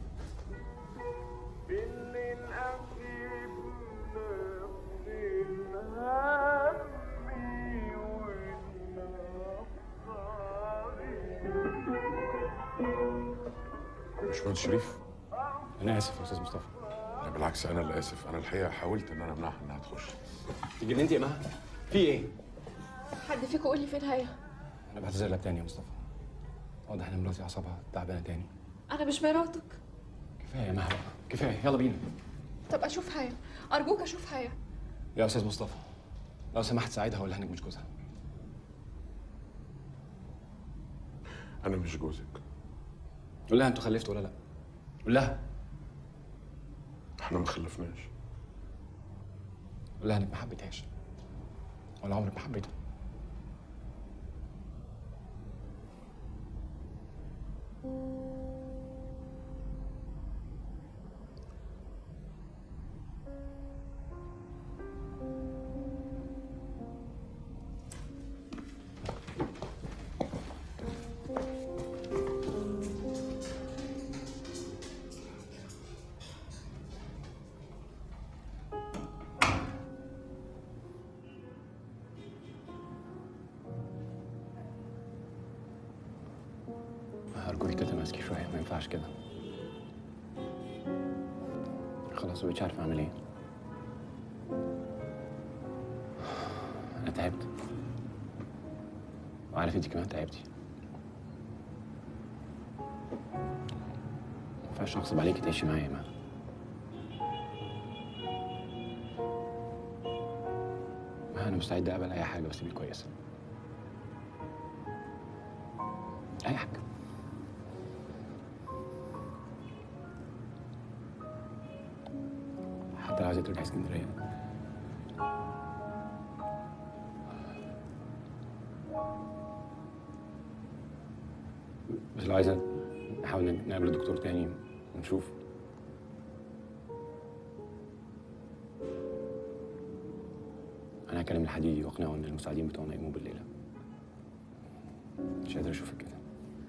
باشمهندس شريف انا اسف يا استاذ مصطفى لا بالعكس انا اللي اسف انا الحقيقه حاولت ان انا امنعها انها تخش تيجي انت يا مها في ايه حد فيكم قول لي فين هي انا بعتذر لك تاني يا مصطفى واضح ان مراتي اعصابها تعبانه تاني انا مش مراتك كفايه يا مها بقى كفايه يلا بينا طب اشوف هيا ارجوك اشوف هيا يا استاذ مصطفى لو سمحت ساعدها ولا انك مش جوزها انا مش جوزك قول لها انتوا خلفتوا ولا لا قول لها احنا ما خلفناش قول لها انك ما حبيتهاش ولا عمرك ما حبيتها أرجوك تتماسكي شوية ما ينفعش كده خلاص مبقتش عارف أعمل إيه أنا تعبت وعارف أنت كمان تعبتي ما ينفعش أغصب عليكي تعيشي معايا ما ما أنا مستعد أقبل أي حاجة بس تبقي كويسة أي حاجة حتى لو عايزة ترجعي اسكندرية بس لو عايزة نحاول نقابل دكتور تاني ونشوف أنا هكلم الحديدي وأقنعه إن المساعدين بتوعنا يقوموا بالليلة مش قادر أشوفك كده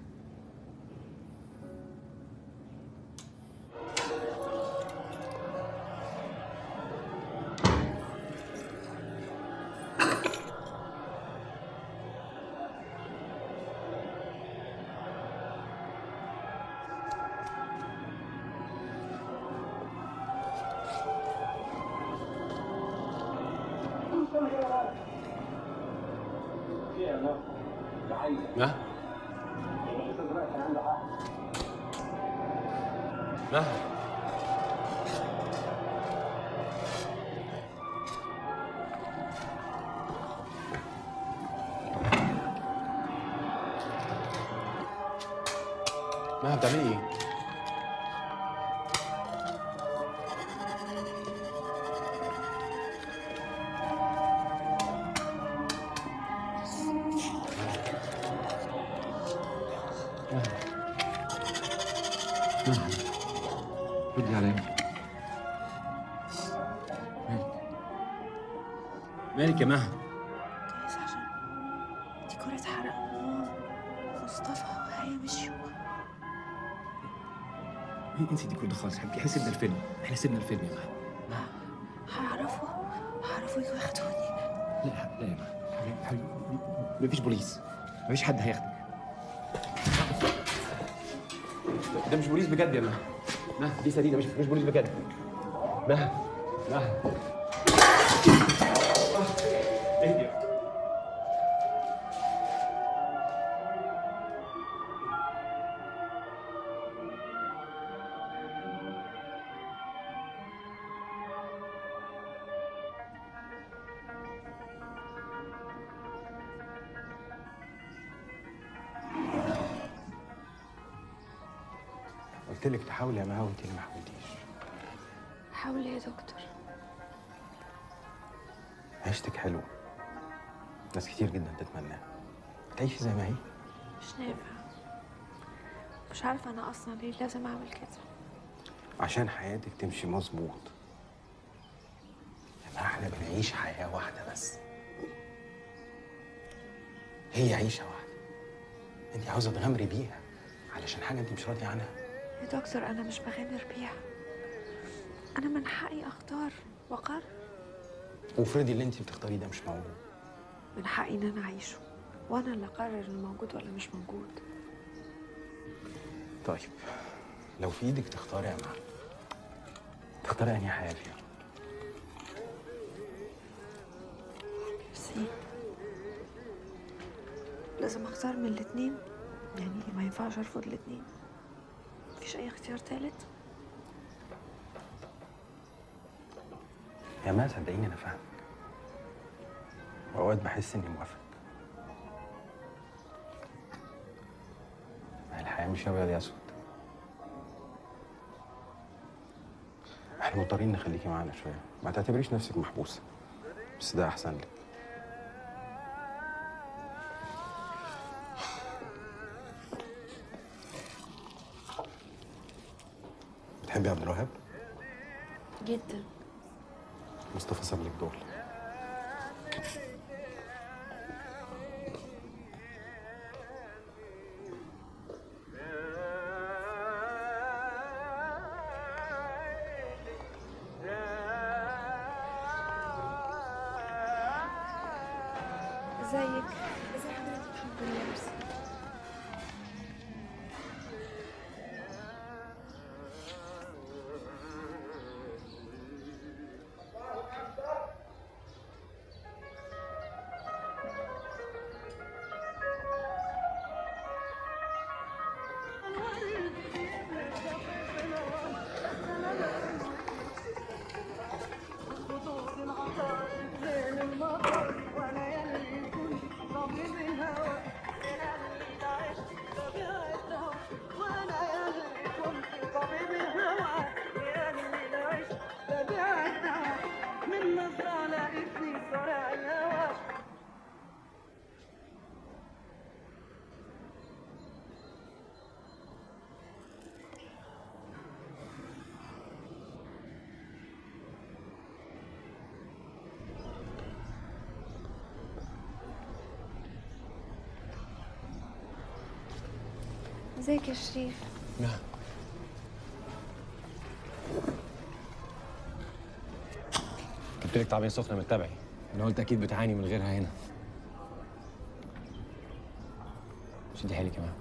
ما ما ما بتعملي ايه؟ ردي عليا مالك يا مها جايز عشان دي كرة حرق مصطفى وهي مشيوا انسي دي كل ده خالص حبيبي احنا سيبنا الفيلم احنا سيبنا الفيلم يا مها هيعرفوا هيعرفوا يجوا ياخدوني لا لا يا مها حبيبي حبيبي مفيش بوليس مفيش حد هياخدك ده مش بوليس بجد يا مها مها دي سديده مش مش بوليس بجد مها مها اهدي قلت لك تحاولي يا مها وانت اللي ما حاولتيش حاول يا دكتور عيشتك حلوه ناس كتير جدا تتمناها تعيشي زي ما هي مش نافع مش عارفة أنا أصلا ليه لازم أعمل كده عشان حياتك تمشي مظبوط يا مها احنا بنعيش حياه واحده بس هي عيشه واحده انت عاوزه تغامري بيها علشان حاجه انت مش راضيه عنها يا دكتور أنا مش بغامر بيها أنا من حقي أختار وأقرر وافرضي اللي انت بتختاريه ده مش موجود من حقي إن أنا أعيشه وأنا اللي أقرر إنه موجود ولا مش موجود طيب لو في ايدك تختاري يا معلم تختاري انهي حياه فيها ميرسي لازم اختار من الاتنين يعني ما ينفعش ارفض الاتنين مفيش اي اختيار تالت يا ما صدقيني انا فاهمك واوقات بحس اني موافق ما الحياه مش ابيض يا اسود احنا مضطرين نخليكي معانا شويه ما تعتبريش نفسك محبوسه بس ده احسن لك بتحبي عبد الوهاب جدا مصطفى ساب لك دول ازيك ازي حضرتك الحمد لله ميرسي ازيك يا شريف نعم جبت لك طعميه سخنه من تبعي انا قلت اكيد بتعاني من غيرها هنا شدي حيلك كمان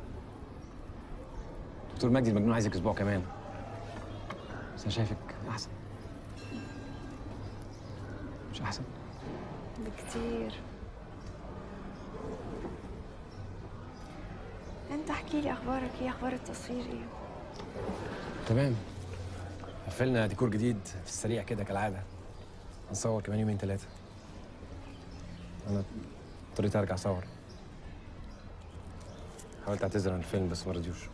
دكتور مجدي المجنون عايزك اسبوع كمان بس انا شايفك احسن مش احسن بكتير انت احكي لي اخبارك ايه اخبار التصوير ايه تمام قفلنا ديكور جديد في السريع كده كالعاده هنصور كمان يومين ثلاثه انا اضطريت ارجع اصور حاولت اعتذر عن الفيلم بس ما رضيوش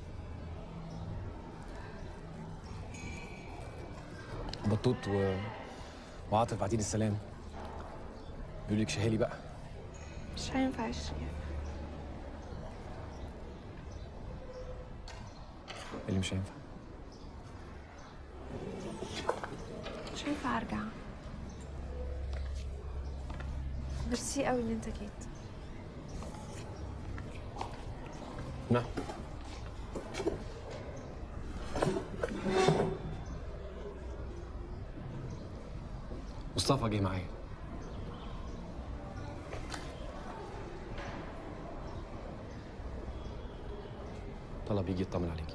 بطوط و... وعاطف بعتين السلام بيقولوا لك شهالي بقى مش هينفع يا شريف اللي مش هينفع مش هينفع ارجع ميرسي قوي ان انت جيت نعم مصطفى جه معايا طلب يجي يطمن عليكي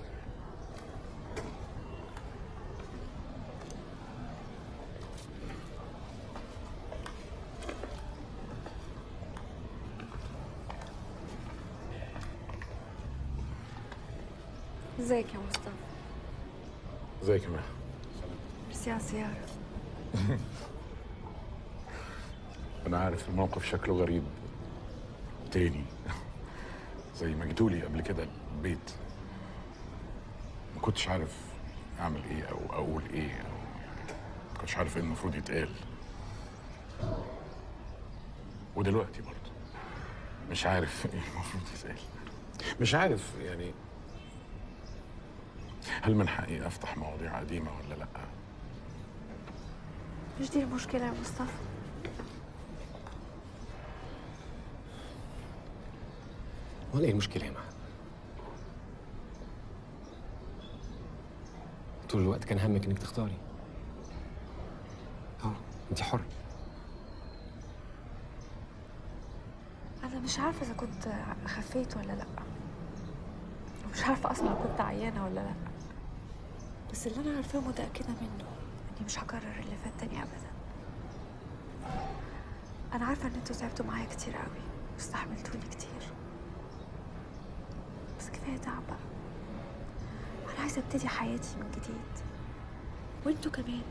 ازيك يا مصطفى ازيك يا مها ميرسي على الزياره انا عارف الموقف شكله غريب تاني زي ما جيتولي قبل كده البيت ما كنتش عارف اعمل ايه او اقول ايه او ما كنتش عارف ايه المفروض يتقال ودلوقتي برضه مش عارف ايه المفروض يتقال مش عارف يعني هل من حقي افتح مواضيع قديمه ولا لا مش دي المشكله يا مصطفى ولا ايه المشكله يا معا طول الوقت كان همك انك تختاري اه انت حر انا مش عارفه اذا كنت خفيت ولا لا ومش عارفة أصلا كنت عيانة ولا لأ بس اللي أنا عارفاه متأكدة منه إني مش هكرر اللي فات تاني أبدا أنا عارفة إن انتوا تعبتوا معايا كتير قوي واستحملتوني كتير بس كفاية تعب بقى أنا عايزة أبتدي حياتي من جديد وانتوا كمان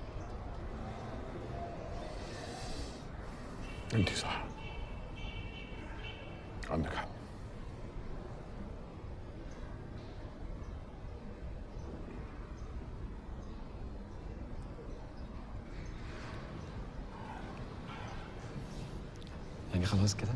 انت صح عندك حق يعني خلاص كده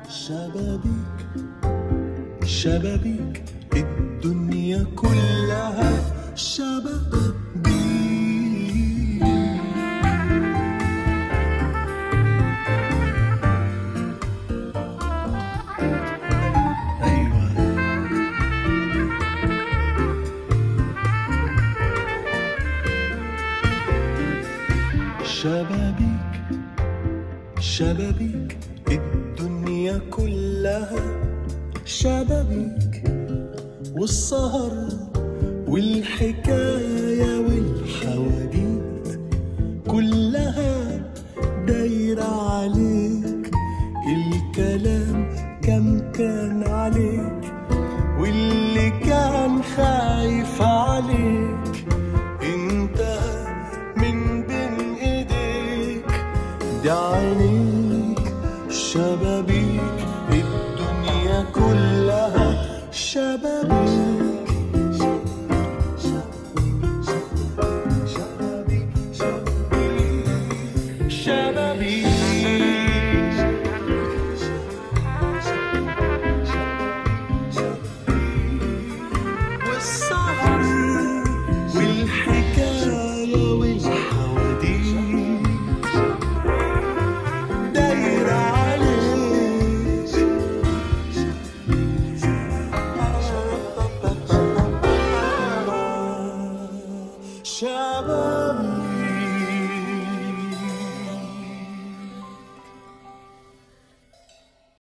شبابيك شبابيك الدنيا كلها شبابيك أيوة شبابيك شبابيك الدنيا كلها شبابيك والسهر والحكاية والحواديت كلها دايرة عليك الكلام كم كان عليك واللي كان خايف عليك انتهى من بين ايديك دي عينيك شبابيك الدنيا كلها